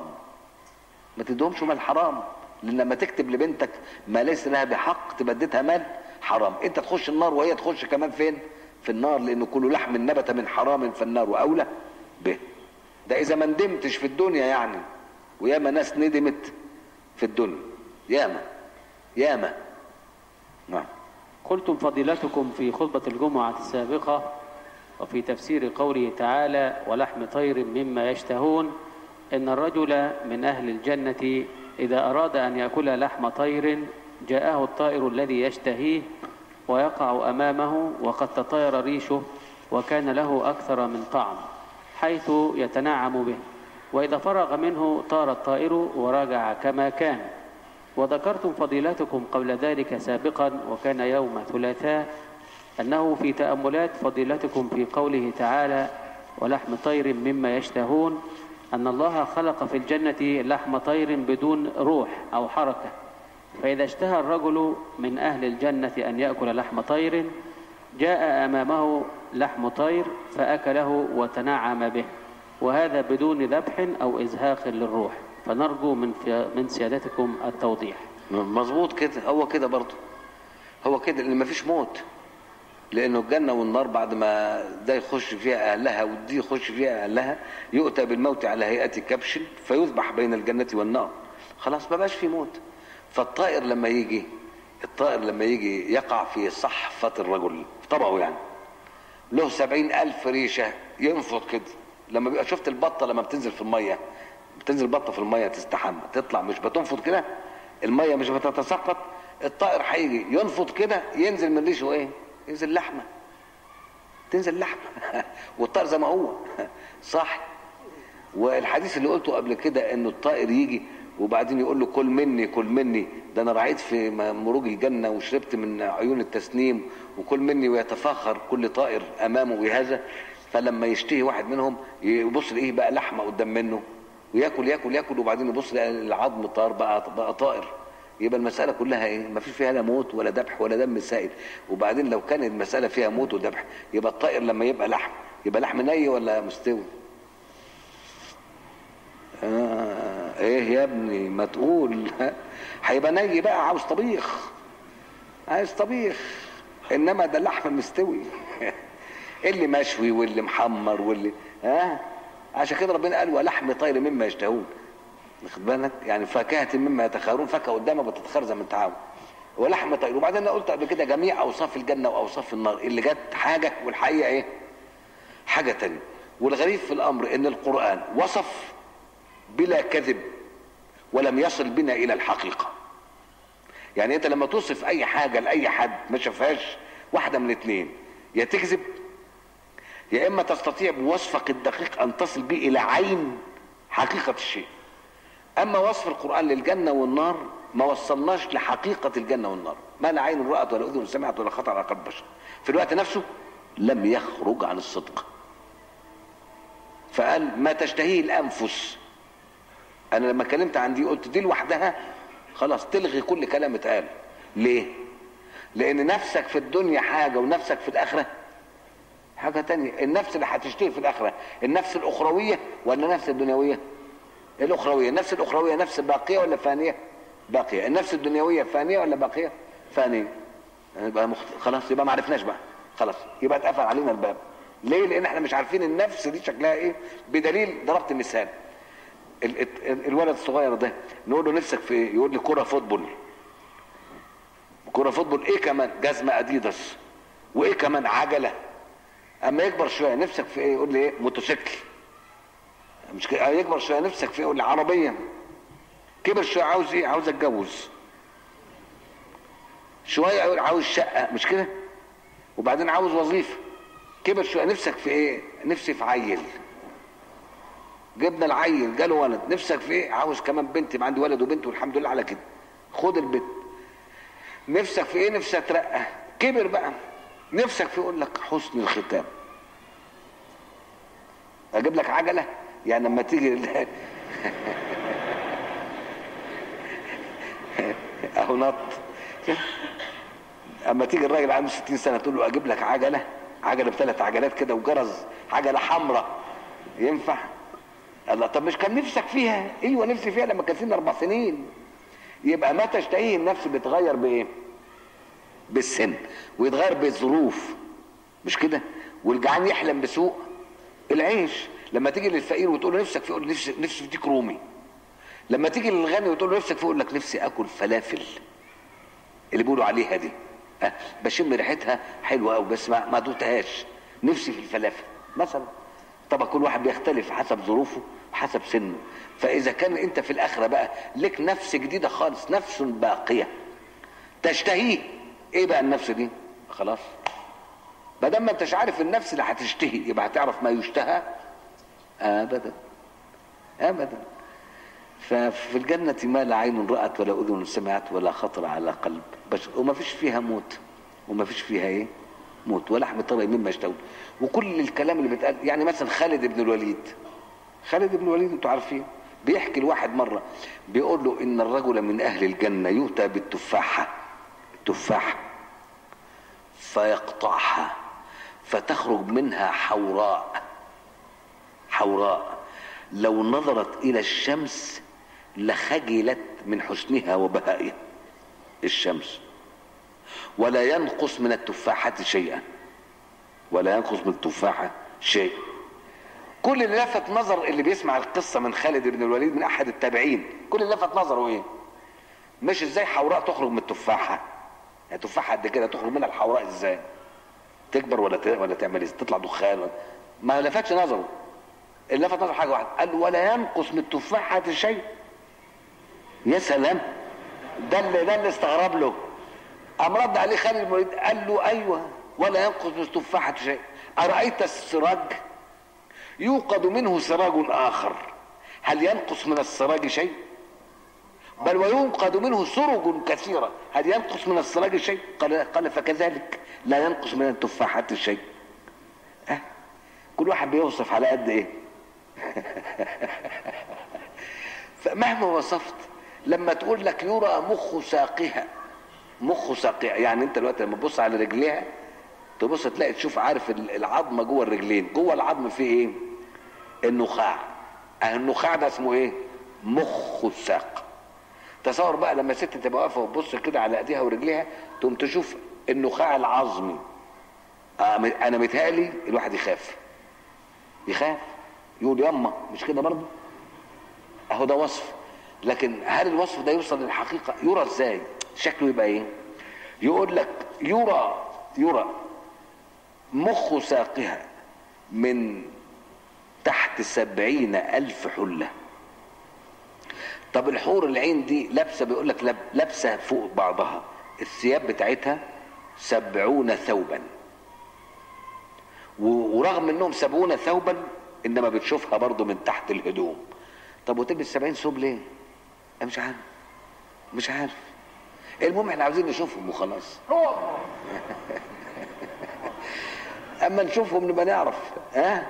ما تديهمش مال حرام لان لما تكتب لبنتك ما ليس لها بحق تبقى اديتها مال حرام انت تخش النار وهي تخش كمان فين في النار لان كل لحم نبت من حرام فالنار اولى به ده اذا ما ندمتش في الدنيا يعني وياما ناس ندمت في الدنيا ياما ياما نعم قلتم فضيلتكم في خطبة الجمعة السابقة وفي تفسير قوله تعالى ولحم طير مما يشتهون إن الرجل من أهل الجنة إذا أراد أن يأكل لحم طير جاءه الطائر الذي يشتهيه ويقع أمامه وقد تطاير ريشه وكان له أكثر من طعم حيث يتنعم به وإذا فرغ منه طار الطائر ورجع كما كان وذكرتم فضيلتكم قبل ذلك سابقا وكان يوم ثلاثاء أنه في تأملات فضيلتكم في قوله تعالى ولحم طير مما يشتهون أن الله خلق في الجنة لحم طير بدون روح أو حركة فإذا اشتهى الرجل من أهل الجنة أن يأكل لحم طير جاء أمامه لحم طير فأكله وتنعم به وهذا بدون ذبح أو إزهاق للروح فنرجو من من سيادتكم التوضيح مظبوط كده هو كده برضه هو كده لان مفيش موت لانه الجنه والنار بعد ما ده يخش فيها اهلها ودي يخش فيها اهلها يؤتى بالموت على هيئه كبش فيذبح بين الجنه والنار خلاص ما بقاش في موت فالطائر لما يجي الطائر لما يجي يقع في صحفة الرجل في طبقه يعني له سبعين ألف ريشة ينفض كده لما بيبقى شفت البطة لما بتنزل في المية بتنزل بطة في المية تستحمى تطلع مش بتنفض كده المية مش بتتساقط الطائر هيجي ينفض كده ينزل من ريشه ايه ينزل لحمة تنزل لحمة والطائر زي ما هو صح والحديث اللي قلته قبل كده انه الطائر يجي وبعدين يقول له كل مني كل مني ده انا رعيت في مروج الجنه وشربت من عيون التسنيم وكل مني ويتفاخر كل طائر امامه بهذا فلما يشتهي واحد منهم يبص لايه بقى لحمه قدام منه وياكل ياكل ياكل وبعدين يبص العظم طار بقى بقى طائر يبقى المسألة كلها ايه؟ ما فيش فيها لا موت ولا ذبح ولا دم سائل، وبعدين لو كانت المسألة فيها موت وذبح يبقى الطائر لما يبقى لحم يبقى لحم ني ولا مستوي؟ آه ايه يا ابني ما تقول هيبقى ني بقى عاوز طبيخ عايز طبيخ انما ده اللحم مستوي اللي مشوي واللي محمر واللي ها عشان كده ربنا قال ولحم طير مما يشتهون واخد بالك يعني فاكهه مما يتخيرون فاكهه قدامك بتتخير زي ما انت عاوز ولحم طير وبعدين انا قلت قبل كده جميع اوصاف الجنه واوصاف النار اللي جت حاجه والحقيقه ايه حاجه تانية والغريب في الامر ان القران وصف بلا كذب ولم يصل بنا الى الحقيقه يعني انت لما توصف اي حاجه لاي حد ما شافهاش واحده من الاثنين يا تكذب يا اما تستطيع بوصفك الدقيق ان تصل به الى عين حقيقه الشيء اما وصف القران للجنه والنار ما وصلناش لحقيقه الجنه والنار ما لا عين رات ولا اذن سمعت ولا خطر على قلب بشر في الوقت نفسه لم يخرج عن الصدق فقال ما تشتهيه الانفس انا لما اتكلمت عن دي قلت دي لوحدها خلاص تلغي كل كلام اتقال ليه لان نفسك في الدنيا حاجه ونفسك في الاخره حاجه تانية النفس اللي هتشتهي في الاخره النفس الاخرويه ولا النفس الدنيويه الاخرويه النفس الاخرويه نفس باقيه ولا فانيه باقيه النفس الدنيويه فانيه ولا باقيه فانيه يبقى مخت... خلاص يبقى ما عرفناش بقى خلاص يبقى اتقفل علينا الباب ليه لان احنا مش عارفين النفس دي شكلها ايه بدليل ضربت مثال ال- ال- الولد الصغير ده نقول له نفسك في ايه يقول لي كرة فوتبول كرة فوتبول ايه كمان جزمة اديداس وايه كمان عجلة اما يكبر شوية نفسك في ايه يقول لي ايه موتوسيكل مش كده يكبر شوية نفسك في ايه يقول لي عربية كبر شوية عاوز ايه عاوز اتجوز شوية يقول عاوز شقة مش كده وبعدين عاوز وظيفة كبر شوية نفسك في ايه نفسي في عيل جبنا العيل جاله ولد نفسك في ايه عاوز كمان بنت يبقى عندي ولد وبنت والحمد لله على كده خد البنت نفسك في ايه نفسك اترقى كبر بقى نفسك في يقول لك حسن الختام اجيب لك عجله يعني لما تيجي ال- اهو نط اما تيجي الراجل عنده 60 سنه تقول له اجيب لك عجله عجله بثلاث عجلات كده وجرز عجله حمراء ينفع الله طب مش كان نفسك فيها ايوه نفسي فيها لما كان سني اربع سنين يبقى ما تشتهيه النفس بيتغير بايه بالسن ويتغير بالظروف مش كده والجعان يحلم بسوء العيش لما تيجي للفقير وتقول له نفسك في يقول نفسي نفسي في ديك رومي لما تيجي للغني وتقول له نفسك في يقول لك نفسي اكل فلافل اللي بيقولوا عليها دي أه بشم ريحتها حلوه قوي بس ما ما دوتهاش نفسي في الفلافل مثلا طبعا كل واحد بيختلف حسب ظروفه وحسب سنه فاذا كان انت في الاخره بقى لك نفس جديده خالص نفس باقيه تشتهيه ايه بقى النفس دي خلاص ما دام ما انتش عارف النفس اللي هتشتهي يبقى هتعرف ما يشتهى ابدا ابدا ففي الجنة ما لا عين رأت ولا أذن سمعت ولا خطر على قلب بشر وما فيش فيها موت وما فيش فيها ايه موت ولحم طري مما يشتهون وكل الكلام اللي بيتقال يعني مثلا خالد بن الوليد خالد بن الوليد انتوا عارفين بيحكي لواحد مرة بيقول له ان الرجل من اهل الجنة يؤتى بالتفاحة التفاحة فيقطعها فتخرج منها حوراء حوراء لو نظرت الى الشمس لخجلت من حسنها وبهائها الشمس ولا ينقص من التفاحة شيئا ولا ينقص من التفاحة شيء كل اللي لفت نظر اللي بيسمع القصة من خالد بن الوليد من احد التابعين كل اللي لفت نظره ايه مش ازاي حوراء تخرج من التفاحة يعني تفاحة قد كده تخرج منها الحوراء ازاي تكبر ولا ت... ولا تعمل إيه؟ تطلع دخان ولا... ما لفتش نظره اللي لفت نظره حاجة واحدة قال ولا ينقص من التفاحة شيء يا سلام ده اللي ده اللي استغرب له قام رد عليه خالد بن الوليد قال له ايوه ولا ينقص من التفاحة شيء ارايت السراج يوقد منه سراج اخر هل ينقص من السراج شيء بل ويوقد منه سرج كثيرة هل ينقص من السراج شيء قال, قال فكذلك لا ينقص من التفاحات شيء أه؟ كل واحد بيوصف على قد ايه فمهما وصفت لما تقول لك يرى مخ ساقها مخ ساقها يعني انت دلوقتي لما تبص على رجليها تبص تلاقي تشوف عارف العظمه جوه الرجلين جوه العظم فيه ايه النخاع النخاع ده اسمه ايه مخ الساق تصور بقى لما ست تبقى واقفه وتبص كده على ايديها ورجليها تقوم تشوف النخاع العظمي آه انا متهيألي الواحد يخاف يخاف يقول يما مش كده برضه اهو ده وصف لكن هل الوصف ده يوصل للحقيقه يرى ازاي شكله يبقى ايه يقول لك يرى يرى مخ ساقها من تحت سبعين ألف حلة طب الحور العين دي لابسة بيقول لك لابسة فوق بعضها الثياب بتاعتها سبعون ثوبا ورغم انهم سبعون ثوبا انما بتشوفها برضو من تحت الهدوم طب وتلبس سبعين ثوب ليه انا مش عارف مش عارف المهم احنا عاوزين نشوفهم وخلاص اما نشوفهم نبقى نعرف ها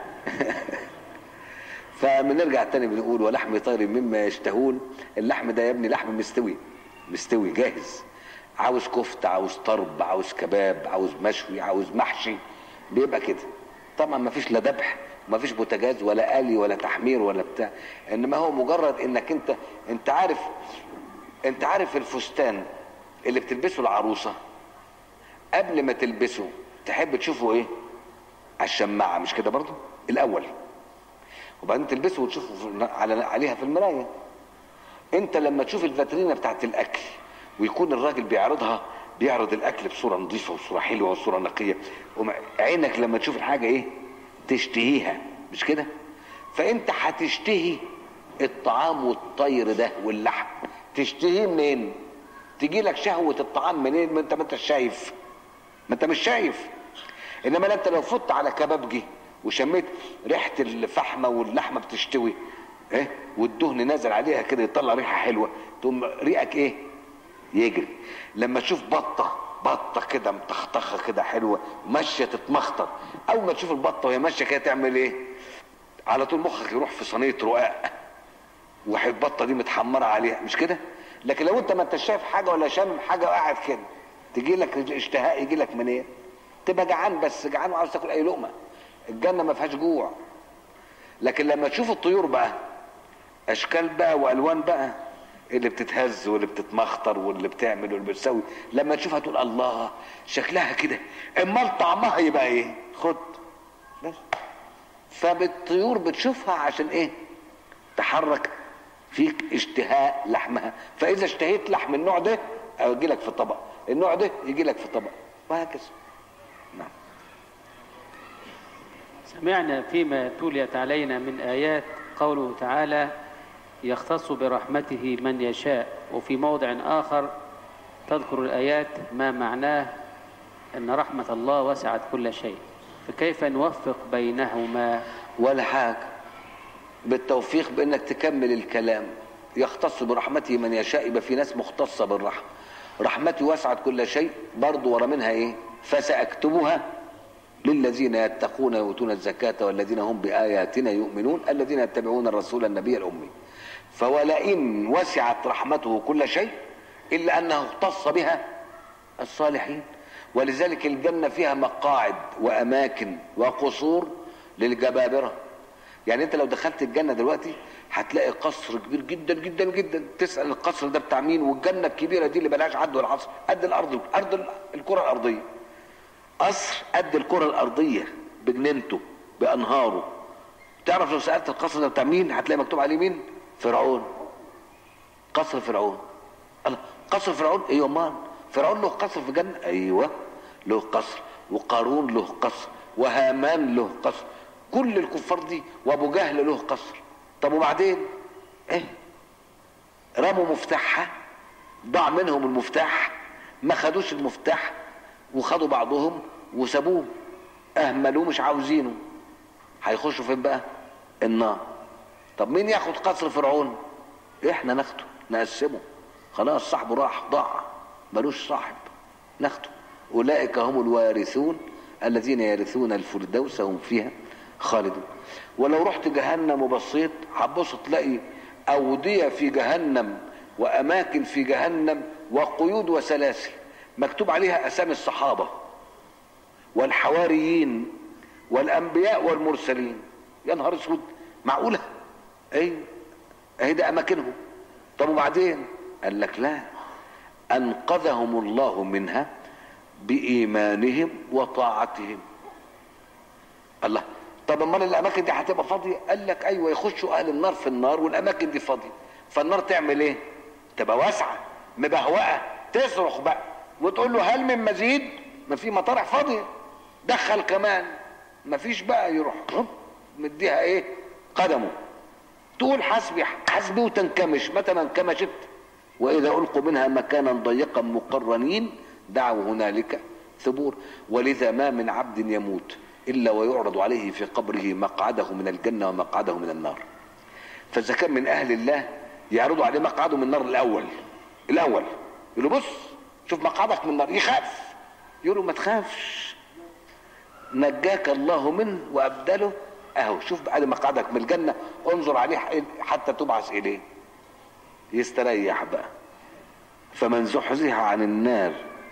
فبنرجع تاني بنقول ولحم طير مما يشتهون اللحم ده يا ابني لحم مستوي مستوي جاهز عاوز كفته عاوز طرب عاوز كباب عاوز مشوي عاوز محشي بيبقى كده طبعا ما فيش لا ذبح ما فيش بوتاجاز ولا قلي ولا تحمير ولا بتاع انما هو مجرد انك انت انت عارف انت عارف الفستان اللي بتلبسه العروسه قبل ما تلبسه تحب تشوفه ايه على الشماعه مش كده برضه الاول وبعدين تلبسه وتشوفه في- على عليها في المرايه انت لما تشوف الفاترينه بتاعت الاكل ويكون الراجل بيعرضها بيعرض الاكل بصوره نظيفه وصوره حلوه وصوره نقيه ومع- عينك لما تشوف الحاجه ايه تشتهيها مش كده فانت هتشتهي الطعام والطير ده واللحم تشتهيه منين تجي لك شهوه الطعام منين ما انت ما انت شايف ما انت مش شايف انما انت لو فت على كبابجي وشميت ريحه الفحمه واللحمه بتشتوي ايه والدهن نازل عليها كده يطلع ريحه حلوه تقوم ريقك ايه يجري لما تشوف بطه بطه كده مطخطخه كده حلوه ماشيه تتمخطر اول ما تشوف البطه وهي ماشيه كده تعمل ايه على طول مخك يروح في صينيه رقاق والبطه دي متحمره عليها مش كده لكن لو انت ما انت شايف حاجه ولا شامم حاجه وقاعد كده تجي لك اشتهاء يجي لك منين إيه؟ تبقى جعان بس جعان وعاوز تاكل اي لقمه الجنه ما فيهاش جوع لكن لما تشوف الطيور بقى اشكال بقى والوان بقى اللي بتتهز واللي بتتمخطر واللي بتعمل واللي بتسوي لما تشوفها تقول الله شكلها كده امال طعمها يبقى ايه خد بس فبالطيور بتشوفها عشان ايه تحرك فيك اشتهاء لحمها فاذا اشتهيت لحم النوع ده يجي لك في طبق النوع ده يجي لك في طبق وهكذا نعم سمعنا فيما توليت علينا من آيات قوله تعالى يختص برحمته من يشاء وفي موضع آخر تذكر الآيات ما معناه أن رحمة الله وسعت كل شيء فكيف نوفق بينهما ولا حاجة بالتوفيق بانك تكمل الكلام يختص برحمته من يشاء يبقى في ناس مختصة بالرحمة رحمتي وسعت كل شيء برضو ورا منها ايه فسأكتبها للذين يتقون ويؤتون الزكاة والذين هم بآياتنا يؤمنون الذين يتبعون الرسول النبي الأمي فولئن وسعت رحمته كل شيء إلا أنه اختص بها الصالحين ولذلك الجنة فيها مقاعد وأماكن وقصور للجبابرة يعني انت لو دخلت الجنة دلوقتي هتلاقي قصر كبير جدا جدا جدا تسأل القصر ده بتاع مين والجنة الكبيرة دي اللي بلاش عد ولا عصر قد الأرض أرض الكرة الأرضية قصر قد الكرة الأرضية بجنينته بأنهاره تعرف لو سألت القصر ده بتاع مين هتلاقي مكتوب عليه مين فرعون قصر فرعون الله قصر فرعون ايوه امال فرعون له قصر في الجنة ايوه له قصر وقارون له قصر وهامان له قصر كل الكفار دي وابو جهل له قصر طب وبعدين ايه رموا مفتاحها ضاع منهم المفتاح ما خدوش المفتاح وخدوا بعضهم وسابوه اهملوه مش عاوزينه هيخشوا فين بقى النار طب مين ياخد قصر فرعون احنا ناخده نقسمه خلاص صاحبه راح ضاع ملوش صاحب ناخده اولئك هم الوارثون الذين يرثون الفردوس هم فيها خالدون ولو رحت جهنم وبصيت هتبص تلاقي اوديه في جهنم واماكن في جهنم وقيود وسلاسل مكتوب عليها اسامي الصحابه والحواريين والانبياء والمرسلين يا نهار اسود معقوله ايوه اهي ده اماكنهم طب وبعدين قال لك لا انقذهم الله منها بايمانهم وطاعتهم الله طب امال الاماكن دي هتبقى فاضيه قال لك ايوه يخشوا اهل النار في النار والاماكن دي فاضيه فالنار تعمل ايه تبقى واسعه مبهوأه تصرخ بقى وتقول له هل من مزيد ما في مطارح فاضيه دخل كمان ما فيش بقى يروح هوب، مديها ايه قدمه تقول حسبي حسبي وتنكمش متى ما انكمشت واذا القوا منها مكانا ضيقا مقرنين دعوا هنالك ثبور ولذا ما من عبد يموت الا ويعرض عليه في قبره مقعده من الجنه ومقعده من النار فاذا كان من اهل الله يعرضوا عليه مقعده من النار الاول الاول يقول له بص شوف مقعدك من النار يخاف يقول له ما تخافش نجاك الله منه وابدله اهو شوف بعد مقعدك من الجنه انظر عليه حتى تبعث اليه يستريح بقى فمن زحزح عن النار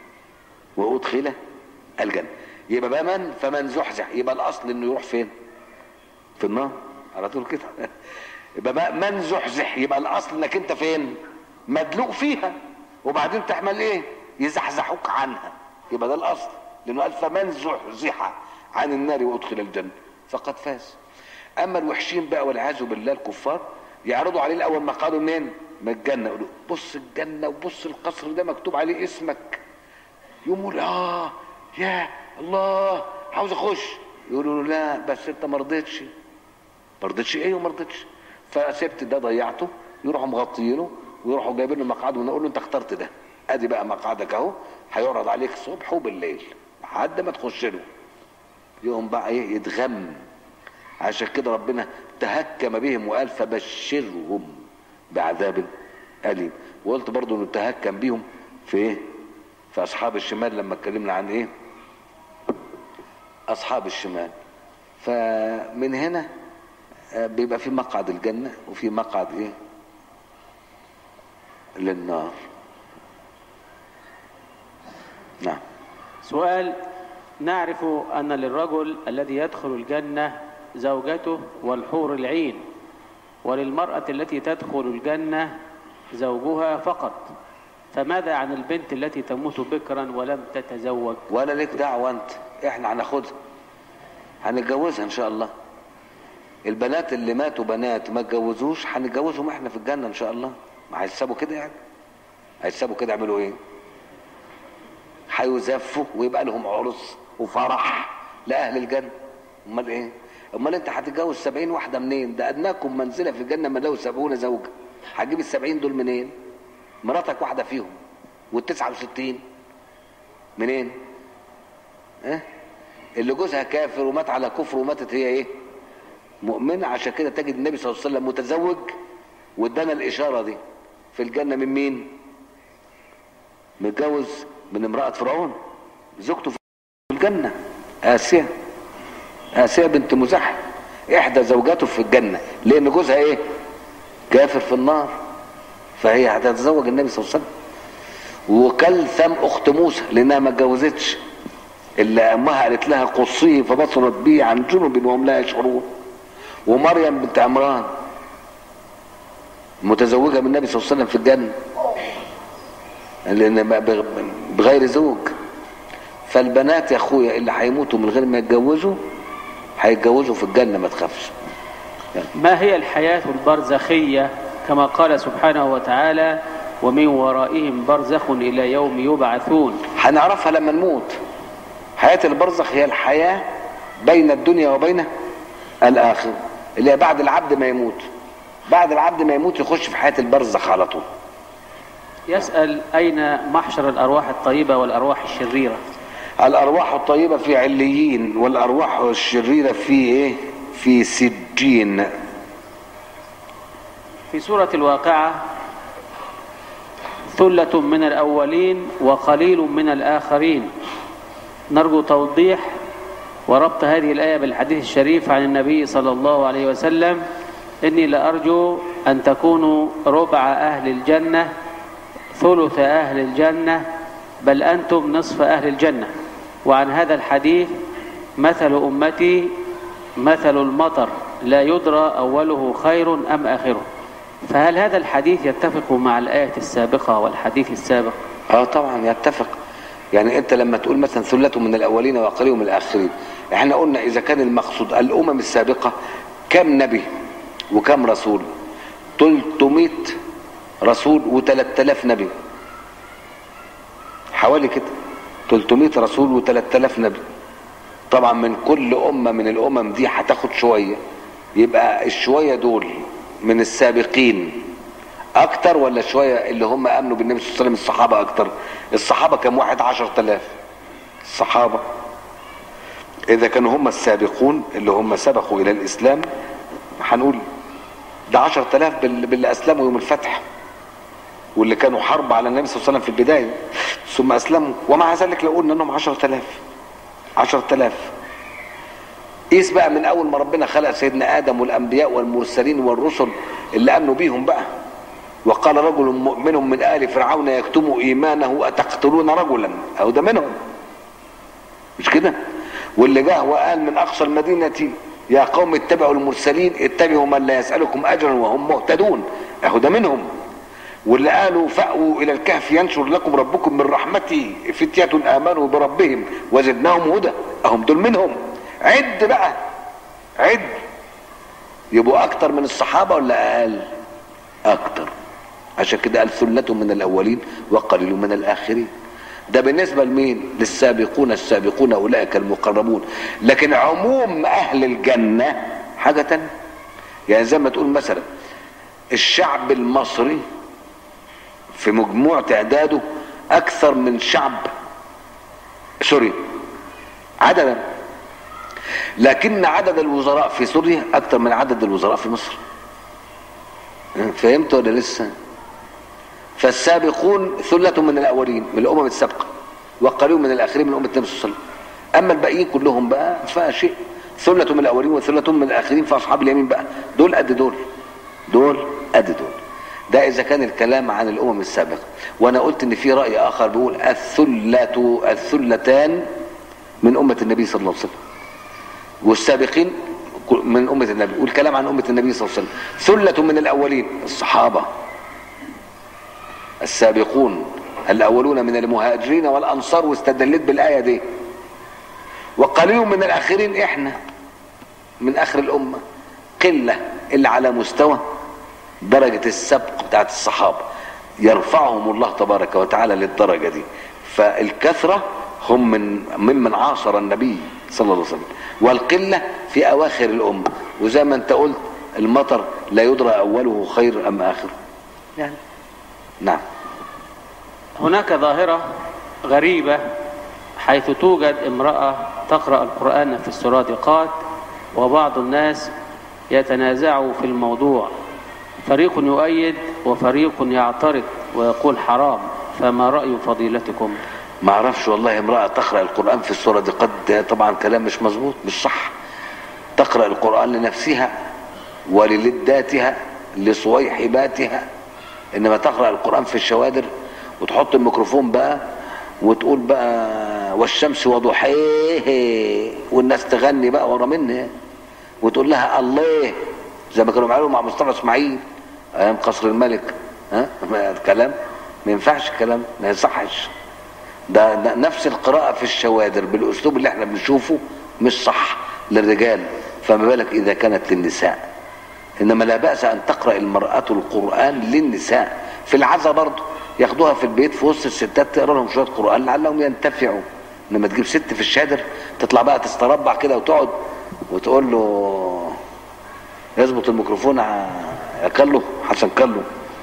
وادخل الجنه يبقى بقى من فمن زحزح يبقى الاصل انه يروح فين في النار على طول كده يبقى بقى من زحزح يبقى الاصل انك انت فين مدلوق فيها وبعدين تعمل ايه يزحزحوك عنها يبقى ده الاصل لانه قال فمن زحزح عن النار وادخل الجنه فقد فاز اما الوحشين بقى والعياذ بالله الكفار يعرضوا عليه الاول ما قالوا منين من الجنه يقولوا بص الجنه وبص القصر ده مكتوب عليه اسمك يقوم يقول اه يا الله عاوز اخش يقولوا له لا بس انت ما رضيتش ما رضيتش ايه وما رضيتش فسبت ده ضيعته يروحوا مغطيينه ويروحوا جايبين له مقعد ونقول له انت اخترت ده ادي بقى مقعدك اهو هيعرض عليك الصبح وبالليل لحد ما تخش له يقوم بقى ايه يتغم عشان كده ربنا تهكم بهم وقال فبشرهم بعذاب أليم وقلت برضو انه تهكم بهم في ايه في اصحاب الشمال لما اتكلمنا عن ايه اصحاب الشمال فمن هنا آه، بيبقى في مقعد الجنة وفي مقعد ايه للنار نعم سؤال نعرف أن للرجل الذي يدخل الجنة زوجته والحور العين وللمرأة التي تدخل الجنة زوجها فقط فماذا عن البنت التي تموت بكرا ولم تتزوج ولا ليك دعوة انت احنا هناخدها هنتجوزها ان شاء الله البنات اللي ماتوا بنات ما اتجوزوش هنتجوزهم احنا في الجنة ان شاء الله ما هيسابوا كده يعني هيسابوا كده يعملوا ايه هيزفوا ويبقى لهم عرس وفرح لاهل الجنة امال ايه امال انت هتتجوز سبعين واحدة منين ده ادناكم منزلة في الجنة من لو سبعون زوجة هتجيب السبعين دول منين مراتك واحدة فيهم والتسعة وستين منين اه اللي جوزها كافر ومات على كفر وماتت هي ايه مؤمنة عشان كده تجد النبي صلى الله عليه وسلم متزوج وادانا الاشارة دي في الجنة من مين متجوز من امرأة فرعون زوجته في الجنة آسيا آسيا بنت مزاحم إحدى زوجاته في الجنة لأن جوزها إيه كافر في النار فهي هتتزوج النبي صلى الله عليه وسلم وكلثم أخت موسى لأنها ما اتجوزتش اللي أمها قالت لها قصيه فبصرت به عن جنب وهم لا يشعرون ومريم بنت عمران متزوجة من النبي صلى الله عليه وسلم في الجنة لان بغير زوج فالبنات يا اخويا اللي هيموتوا من غير ما يتجوزوا هيتجوزوا في الجنه ما تخافش ما هي الحياة البرزخية كما قال سبحانه وتعالى ومن ورائهم برزخ إلى يوم يبعثون هنعرفها لما نموت حياه البرزخ هي الحياه بين الدنيا وبين الاخره اللي هي بعد العبد ما يموت بعد العبد ما يموت يخش في حياه البرزخ على طول يسأل أين محشر الأرواح الطيبة والأرواح الشريرة الارواح الطيبه في عليين والارواح الشريره في ايه في سجين في سورة الواقعة ثلة من الأولين وقليل من الآخرين نرجو توضيح وربط هذه الآية بالحديث الشريف عن النبي صلى الله عليه وسلم إني لأرجو أن تكونوا ربع أهل الجنة ثلث أهل الجنة بل أنتم نصف أهل الجنة وعن هذا الحديث مثل أمتي مثل المطر لا يدرى أوله خير أم آخره فهل هذا الحديث يتفق مع الآية السابقة والحديث السابق اه طبعا يتفق يعني انت لما تقول مثلا ثلة من الاولين وقليل من الاخرين احنا قلنا اذا كان المقصود الامم السابقة كم نبي وكم رسول 300 رسول و3000 نبي حوالي كده 300 رسول و3000 نبي طبعا من كل امه من الامم دي هتاخد شويه يبقى الشويه دول من السابقين اكتر ولا شويه اللي هم امنوا بالنبي صلى الله عليه وسلم الصحابه اكتر الصحابه كم واحد عشر تلاف الصحابه اذا كانوا هم السابقون اللي هم سبقوا الى الاسلام هنقول ده عشر تلاف باللي اسلموا يوم الفتح واللي كانوا حرب على النبي صلى الله عليه وسلم في البداية ثم أسلموا ومع ذلك لو قلنا أنهم عشر تلاف عشر تلاف قيس بقى من أول ما ربنا خلق سيدنا آدم والأنبياء والمرسلين والرسل اللي أمنوا بيهم بقى وقال رجل مؤمن من آل فرعون يكتم إيمانه أتقتلون رجلا أو ده منهم مش كده واللي جاء وقال من أقصى المدينة يا قوم اتبعوا المرسلين اتبعوا من لا يسألكم أجرا وهم مهتدون أهو ده منهم واللي قالوا فأووا إلى الكهف ينشر لكم ربكم من رحمته فتية آمنوا بربهم وزدناهم هدى أهم دول منهم عد بقى عد يبقوا اكتر من الصحابة ولا اقل اكتر عشان كده قال ثلة من الاولين وقليل من الاخرين ده بالنسبة لمين للسابقون السابقون اولئك المقربون لكن عموم اهل الجنة حاجة تانية يعني زي ما تقول مثلا الشعب المصري في مجموع تعداده اكثر من شعب سوريا عددا لكن عدد الوزراء في سوريا اكثر من عدد الوزراء في مصر فهمت ولا لسه فالسابقون ثلة من الاولين من الامم السابقة وقليل من الاخرين من امة النبي صلى الله عليه وسلم اما الباقيين كلهم بقى فشيء ثلة من الاولين وثلة من الاخرين فاصحاب اليمين بقى دول قد دول دول قد دول ده اذا كان الكلام عن الامم السابقة وانا قلت ان في رأي اخر بيقول الثلة الثلتان من امة النبي صلى الله عليه وسلم والسابقين من أمة النبي والكلام عن أمة النبي صلى الله عليه وسلم ثلة من الأولين الصحابة السابقون الأولون من المهاجرين والأنصار واستدلت بالآية دي وقليل من الآخرين إحنا من آخر الأمة قلة اللي على مستوى درجة السبق بتاعت الصحابة يرفعهم الله تبارك وتعالى للدرجة دي فالكثرة هم من ممن عاصر النبي صلى الله عليه وسلم والقلة في أواخر الأمة وزي ما أنت قلت المطر لا يدرى أوله خير أم آخره يعني نعم هناك ظاهرة غريبة حيث توجد امرأة تقرأ القرآن في السرادقات وبعض الناس يتنازعوا في الموضوع فريق يؤيد وفريق يعترض ويقول حرام فما رأي فضيلتكم ما اعرفش والله امرأة تقرأ القرآن في السورة دي قد طبعا كلام مش مظبوط مش صح تقرأ القرآن لنفسها وللداتها لصويحباتها انما تقرأ القرآن في الشوادر وتحط الميكروفون بقى وتقول بقى والشمس وضحيه والناس تغني بقى ورا منها وتقول لها الله زي ما كانوا بيعملوا مع مصطفى اسماعيل ايام قصر الملك ها الكلام ما ينفعش الكلام ما يصحش ده, ده نفس القراءة في الشوادر بالأسلوب اللي احنا بنشوفه مش صح للرجال فما بالك إذا كانت للنساء إنما لا بأس أن تقرأ المرأة القرآن للنساء في العزة برضه ياخدوها في البيت في وسط الستات تقرا لهم شوية قرآن لعلهم ينتفعوا إنما تجيب ست في الشادر تطلع بقى تستربع كده وتقعد وتقول له يظبط الميكروفون يا كله حسن كله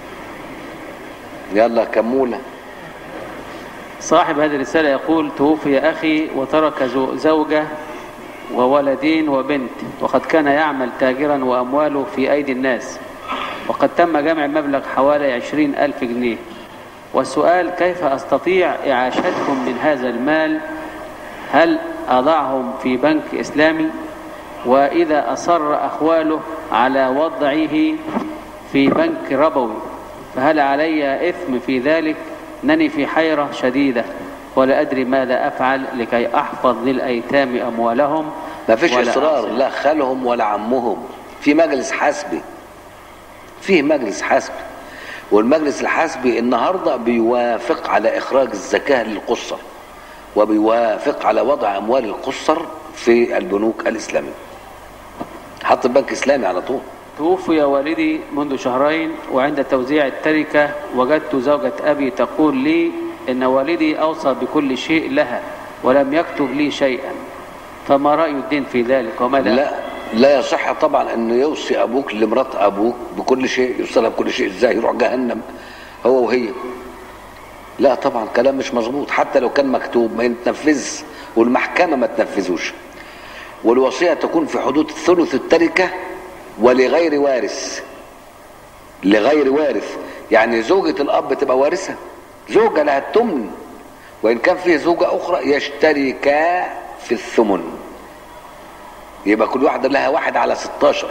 يلا كموله صاحب هذه الرسالة يقول توفي أخي وترك زوجة وولدين وبنت وقد كان يعمل تاجرا وأمواله في أيدي الناس وقد تم جمع مبلغ حوالي عشرين ألف جنيه والسؤال كيف أستطيع إعاشتهم من هذا المال هل أضعهم في بنك إسلامي وإذا أصر أخواله على وضعه في بنك ربوي فهل علي إثم في ذلك أنني في حيرة شديدة ولا أدري ماذا أفعل لكي أحفظ للأيتام أموالهم ما فيش ولا اصرار أصل. لا خالهم ولا عمهم في مجلس حسبي فيه مجلس حسبي والمجلس الحسبي النهارده بيوافق على اخراج الزكاه للقصر وبيوافق على وضع اموال القصر في البنوك الاسلاميه حط بنك اسلامي على طول توفي والدي منذ شهرين وعند توزيع التركة وجدت زوجة أبي تقول لي إن والدي أوصى بكل شيء لها ولم يكتب لي شيئا فما رأي الدين في ذلك وماذا لا لا يصح طبعا انه يوصي ابوك لمرات ابوك بكل شيء يوصلها بكل شيء ازاي يروح جهنم هو وهي لا طبعا كلام مش مظبوط حتى لو كان مكتوب ما يتنفذ والمحكمه ما تنفذوش والوصيه تكون في حدود ثلث التركه ولغير وارث لغير وارث يعني زوجة الأب تبقى وارثة زوجة لها التمن وإن كان فيه زوجة أخرى يشتركا في الثمن يبقى كل واحدة لها واحد على 16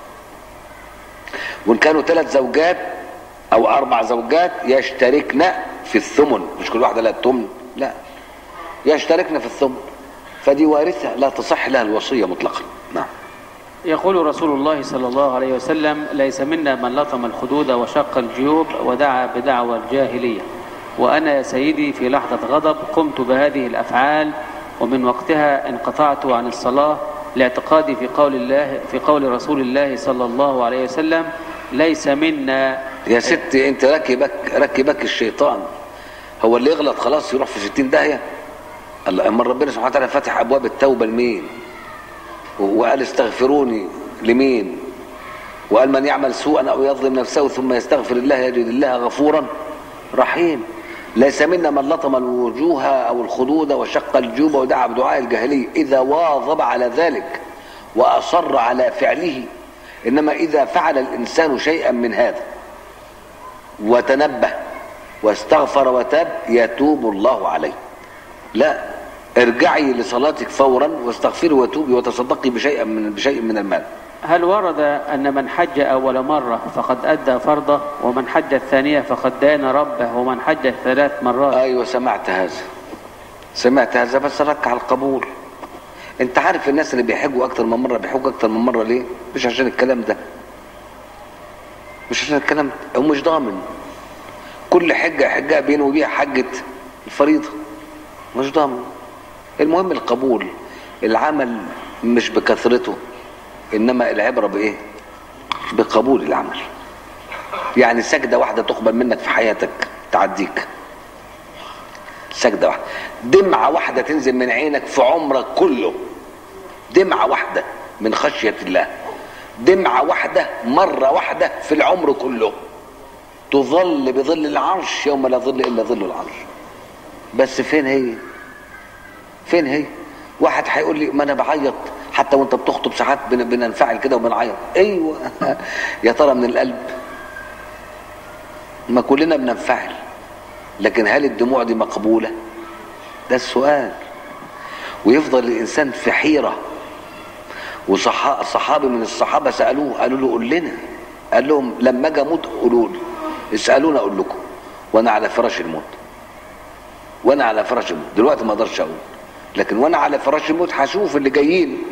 وإن كانوا ثلاث زوجات أو أربع زوجات يشتركن في الثمن مش كل واحدة لها التمن لا يشتركن في الثمن فدي وارثة لا تصح لها الوصية مطلقا نعم يقول رسول الله صلى الله عليه وسلم ليس منا من لطم الخدود وشق الجيوب ودعا بدعوى الجاهلية وأنا يا سيدي في لحظة غضب قمت بهذه الأفعال ومن وقتها انقطعت عن الصلاة لاعتقادي في قول الله في قول رسول الله صلى الله عليه وسلم ليس منا يا ستي انت ركبك ركبك الشيطان هو اللي يغلط خلاص يروح في ستين داهية الله اما ربنا سبحانه وتعالى فتح ابواب التوبة لمين وقال استغفروني لمين وقال من يعمل سوءا او يظلم نفسه ثم يستغفر الله يجد الله غفورا رحيم ليس منا من لطم الوجوه او الخدود وشق الجوب ودعا بدعاء الجاهليه اذا واظب على ذلك واصر على فعله انما اذا فعل الانسان شيئا من هذا وتنبه واستغفر وتاب يتوب الله عليه لا ارجعي لصلاتك فورا واستغفري وتوبي وتصدقي بشيء من بشيء من المال هل ورد أن من حج أول مرة فقد أدى فرضه ومن حج الثانية فقد دان ربه ومن حج ثلاث مرات ايوه سمعت هذا سمعت هذا بس ركع القبول انت عارف الناس اللي بيحجوا اكتر من مره بيحجوا اكتر من مره ليه مش عشان الكلام ده مش عشان الكلام ده هو مش ضامن كل حجه يحجها بينه وبيها حجه الفريضه مش ضامن المهم القبول العمل مش بكثرته انما العبره بايه بقبول العمل يعني سجده واحده تقبل منك في حياتك تعديك سجده واحده دمعه واحده تنزل من عينك في عمرك كله دمعه واحده من خشيه الله دمعه واحده مره واحده في العمر كله تظل بظل العرش يوم لا ظل الا ظل العرش بس فين هي فين هي واحد هيقول لي ما انا بعيط حتى وانت بتخطب ساعات بن- بننفعل كده وبنعيط ايوه يا ترى من القلب ما كلنا بننفعل لكن هل الدموع دي مقبوله ده السؤال ويفضل الانسان في حيره وصحابي من الصحابه سالوه قالوا له قول لنا قال لهم لما اجي اموت قولوا لي اسالوني اقول لكم وانا على فراش الموت وانا على فراش الموت دلوقتي ما اقدرش اقول لكن وانا على فراش الموت هشوف اللي جايين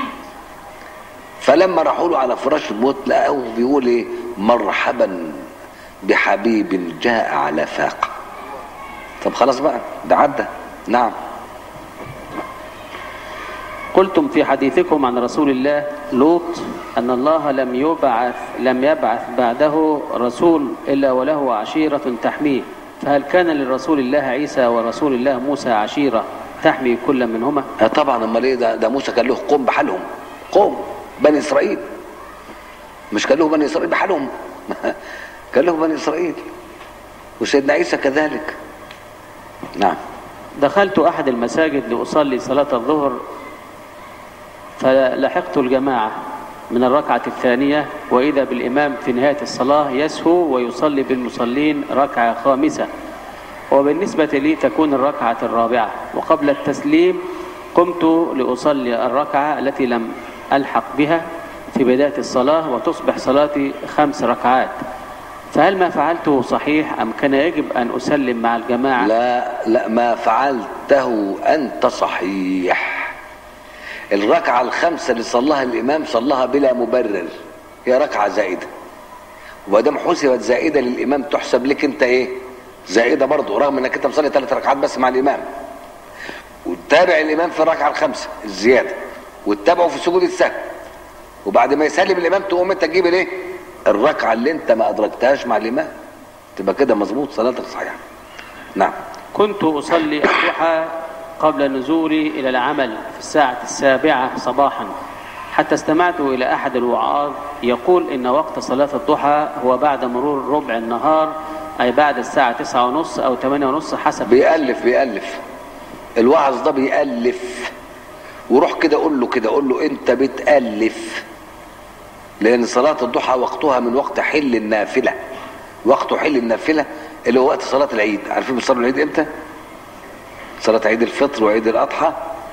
فلما راحوا له على فراش الموت لقوه بيقول ايه مرحبا بحبيب جاء على فاقه طب خلاص بقى ده عدى نعم قلتم في حديثكم عن رسول الله لوط أن الله لم يبعث لم يبعث بعده رسول إلا وله عشيرة تحميه فهل كان لرسول الله عيسى ورسول الله موسى عشيرة تحمي كل منهما آه طبعا امال ايه ده, ده موسى كان له قوم بحالهم قوم بني اسرائيل مش كان له بني اسرائيل بحالهم كان له بني اسرائيل وسيدنا عيسى كذلك نعم دخلت أحد المساجد لأصلي صلاة الظهر فلحقت الجماعة من الركعة الثانية وإذا بالإمام في نهاية الصلاة يسهو ويصلي بالمصلين ركعة خامسة وبالنسبة لي تكون الركعة الرابعة وقبل التسليم قمت لأصلي الركعة التي لم ألحق بها في بداية الصلاة وتصبح صلاتي خمس ركعات فهل ما فعلته صحيح أم كان يجب أن أسلم مع الجماعة لا لا ما فعلته انت صحيح الركعه الخامسه اللي صلاها الامام صلاها بلا مبرر هي ركعه زائده وما دام حسبت زائده للامام تحسب لك انت ايه زائده برضه رغم انك انت مصلي ثلاث ركعات بس مع الامام وتتابع الامام في الركعه الخامسه الزياده وتتابعه في سجود السهو وبعد ما يسلم الامام تقوم انت تجيب الايه الركعه اللي انت ما ادركتهاش مع الامام تبقى كده مظبوط صلاتك صحيحه نعم كنت أصلي الضحى قبل نزولي إلى العمل في الساعة السابعة صباحا حتى استمعت إلى أحد الوعاظ يقول إن وقت صلاة الضحى هو بعد مرور ربع النهار أي بعد الساعة تسعة ونص أو ثمانية ونص حسب بيألف بيألف الوعظ ده بيألف وروح كده قول له كده قول له انت بتألف لأن صلاة الضحى وقتها من وقت حل النافلة وقت حل النافلة اللي هو وقت صلاة العيد عارفين بيصلوا العيد امتى؟ صلاة عيد الفطر وعيد الأضحى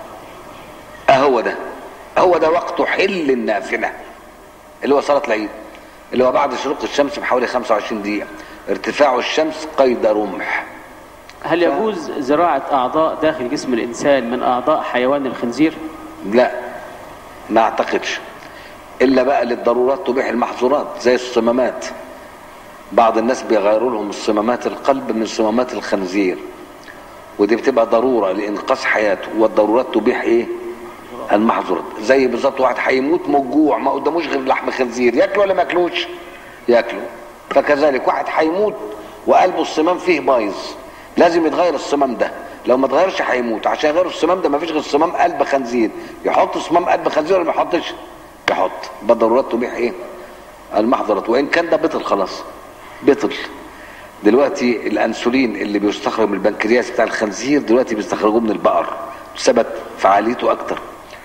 أهو ده هو ده وقت حل النافلة اللي هو صلاة العيد اللي هو بعد شروق الشمس بحوالي 25 دقيقة ارتفاع الشمس قيد رمح هل يجوز زراعة أعضاء داخل جسم الإنسان من أعضاء حيوان الخنزير؟ لا ما اعتقدش الا بقى للضرورات تبيح المحظورات زي الصمامات بعض الناس بيغيروا لهم الصمامات القلب من صمامات الخنزير ودي بتبقى ضرورة لإنقاذ حياته والضرورات تبيح إيه المحظورات زي بالظبط واحد هيموت من الجوع ما قداموش غير لحم خنزير ياكله ولا ما ياكلوش ياكله فكذلك واحد هيموت وقلبه الصمام فيه بايظ لازم يتغير الصمام ده لو ما اتغيرش هيموت عشان يغير الصمام ده ما فيش غير صمام قلب خنزير يحط صمام قلب خنزير ولا ما يحطش يحط بالضرورات تبيح ايه المحظورات وان كان ده بطل خلاص بطل دلوقتي الانسولين اللي بيستخرج من البنكرياس بتاع الخنزير دلوقتي بيستخرجوه من البقر ثبت فعاليته اكتر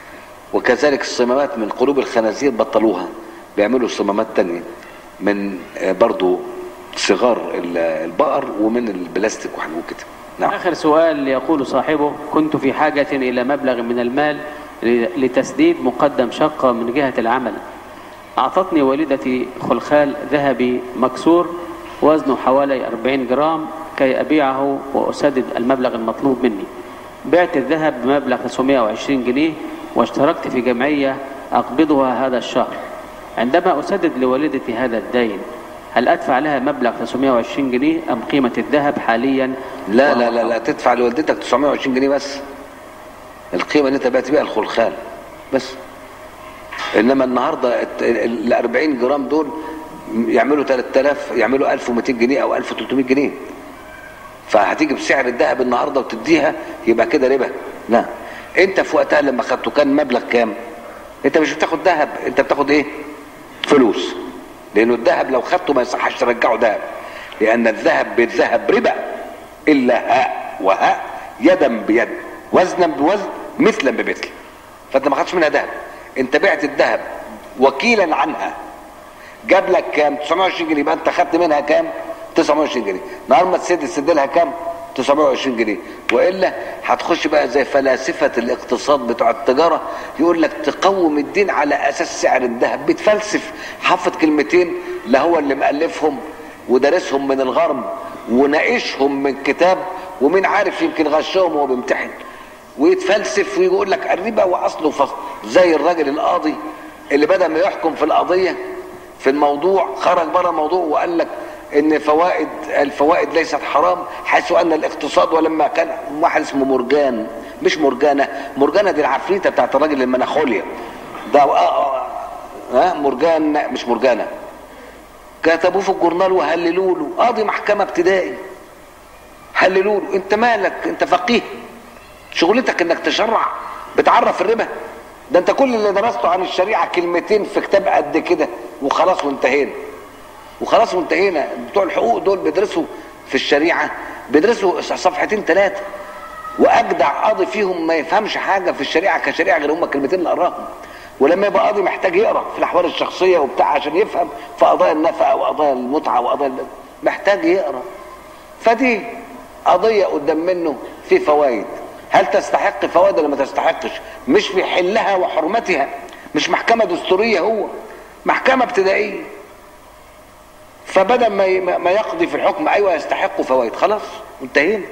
وكذلك الصمامات من قلوب الخنازير بطلوها بيعملوا صمامات تانية من آه، برضو صغار ال- البقر ومن البلاستيك وحاجات كده نعم آخر سؤال يقول صاحبه كنت في حاجة إلى مبلغ من المال ل- لتسديد مقدم شقة من جهة العمل أعطتني والدتي خلخال ذهبي مكسور وزنه حوالي 40 جرام كي أبيعه وأسدد المبلغ المطلوب مني بعت الذهب بمبلغ 920 جنيه واشتركت في جمعية أقبضها هذا الشهر عندما أسدد لوالدتي هذا الدين هل أدفع لها مبلغ 920 جنيه أم قيمة الذهب حاليا لا لا لا لا تدفع لوالدتك 920 جنيه بس القيمه اللي انت بعت بيها الخلخال بس انما النهارده ال 40 جرام دول يعملوا 3000 يعملوا 1200 جنيه او 1300 جنيه فهتيجي بسعر الذهب النهارده وتديها يبقى كده ربا لا انت في وقتها لما خدته كان مبلغ كام انت مش بتاخد ذهب انت بتاخد ايه فلوس لانه الذهب لو خدته ما يصحش ترجعه ذهب لان الذهب بالذهب ربا الا هاء وهاء يدا بيد وزنا بوزن مثلا بمثل فانت ما خدتش منها ذهب انت بعت الذهب وكيلا عنها جاب لك كام 920 جنيه يبقى انت خدت منها كام 920 جنيه نهار ما تسد تسد لها كام 920 جنيه والا هتخش بقى زي فلاسفه الاقتصاد بتوع التجاره يقول لك تقوم الدين على اساس سعر الذهب بتفلسف حافظ كلمتين لا هو اللي مالفهم ودارسهم من الغرب وناقشهم من كتاب ومين عارف يمكن غشهم وهو بيمتحن ويتفلسف ويقول لك الربا واصله فصل زي الراجل القاضي اللي بدل ما يحكم في القضيه في الموضوع خرج بره الموضوع وقال لك ان فوائد الفوائد ليست حرام حيث ان الاقتصاد ولما كان واحد اسمه مرجان مش مرجانه مرجانه دي العفريته بتاعت الراجل المناخوليا ده آه آه ها مرجان مش مرجانه كتبوه في الجورنال وهللوا له قاضي محكمه ابتدائي هللوا له انت مالك انت فقيه شغلتك انك تشرع بتعرف الربا ده انت كل اللي درسته عن الشريعه كلمتين في كتاب قد كده وخلاص وانتهينا وخلاص وانتهينا بتوع الحقوق دول بيدرسوا في الشريعه بيدرسوا صفحتين ثلاثه واجدع قاضي فيهم ما يفهمش حاجه في الشريعه كشريعه غير هم الكلمتين اللي قراهم ولما يبقى قاضي محتاج يقرا في الاحوال الشخصيه وبتاع عشان يفهم في قضايا النفقه وقضايا المتعه وقضايا الب- محتاج يقرا فدي قضيه قدام منه في فوائد هل تستحق فوائد ولا ما تستحقش مش في حلها وحرمتها مش محكمه دستوريه هو محكمه ابتدائيه فبدل ما ي- ما يقضي في الحكم ايوه يستحق فوائد خلاص انتهينا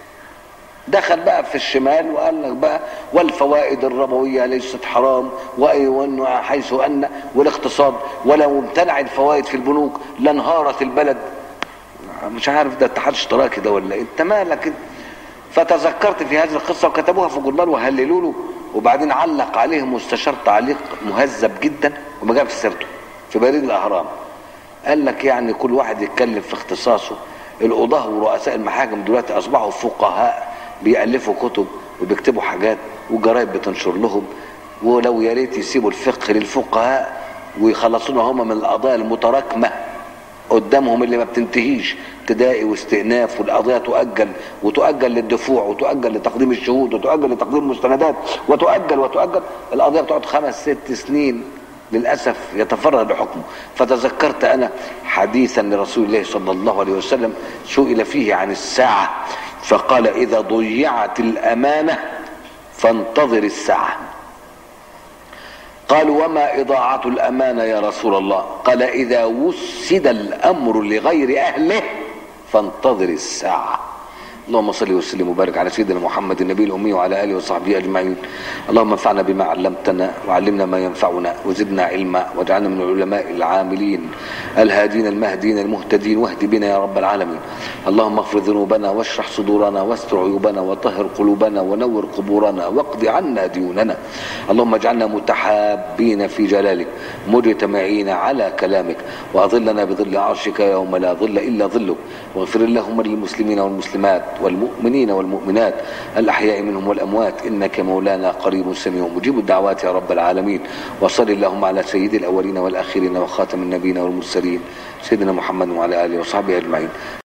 دخل بقى في الشمال وقال لك بقى والفوائد الربويه ليست حرام وأي وانه حيث ان والاقتصاد ولو امتنع الفوائد في البنوك لانهارت البلد مش عارف ده اتحاد اشتراكي ده ولا ايه انت مالك انت فتذكرت في هذه القصه وكتبوها في جورنال وهللوا له وبعدين علق عليه مستشار تعليق مهذب جدا وما جابش سيرته في بريد الاهرام قال لك يعني كل واحد يتكلم في اختصاصه القضاه ورؤساء المحاكم دلوقتي اصبحوا فقهاء بيالفوا كتب وبيكتبوا حاجات وجرايد بتنشر لهم ولو يا ريت يسيبوا الفقه للفقهاء ويخلصونا هم من القضايا المتراكمه قدامهم اللي ما بتنتهيش ابتدائي واستئناف والقضيه تؤجل وتؤجل للدفوع وتؤجل لتقديم الشهود وتؤجل لتقديم المستندات وتؤجل وتؤجل القضيه بتقعد خمس ست سنين للاسف يتفرغ بحكمه فتذكرت انا حديثا لرسول الله صلى الله عليه وسلم سئل فيه عن الساعه فقال اذا ضيعت الامانه فانتظر الساعه قالوا وما إضاعة الأمانة يا رسول الله قال إذا وسد الأمر لغير أهله فانتظر الساعة اللهم صل وسلم وبارك على سيدنا محمد النبي الأمي وعلى آله وصحبه أجمعين اللهم انفعنا بما علمتنا وعلمنا ما ينفعنا وزدنا علما واجعلنا من العلماء العاملين الهادين المهدين المهتدين واهد بنا يا رب العالمين اللهم اغفر ذنوبنا واشرح صدورنا واستر عيوبنا وطهر قلوبنا ونور قبورنا واقض عنا ديوننا اللهم اجعلنا متحابين في جلالك مجتمعين على كلامك واظلنا بظل عرشك يوم لا ظل الا ظلك واغفر اللهم للمسلمين والمسلمات والمؤمنين والمؤمنات الاحياء منهم والاموات انك مولانا قريب سميع مجيب الدعوات يا رب العالمين وصل اللهم على سيد الاولين والاخرين وخاتم النبيين والمرسلين سيدنا محمد وعلى اله وصحبه اجمعين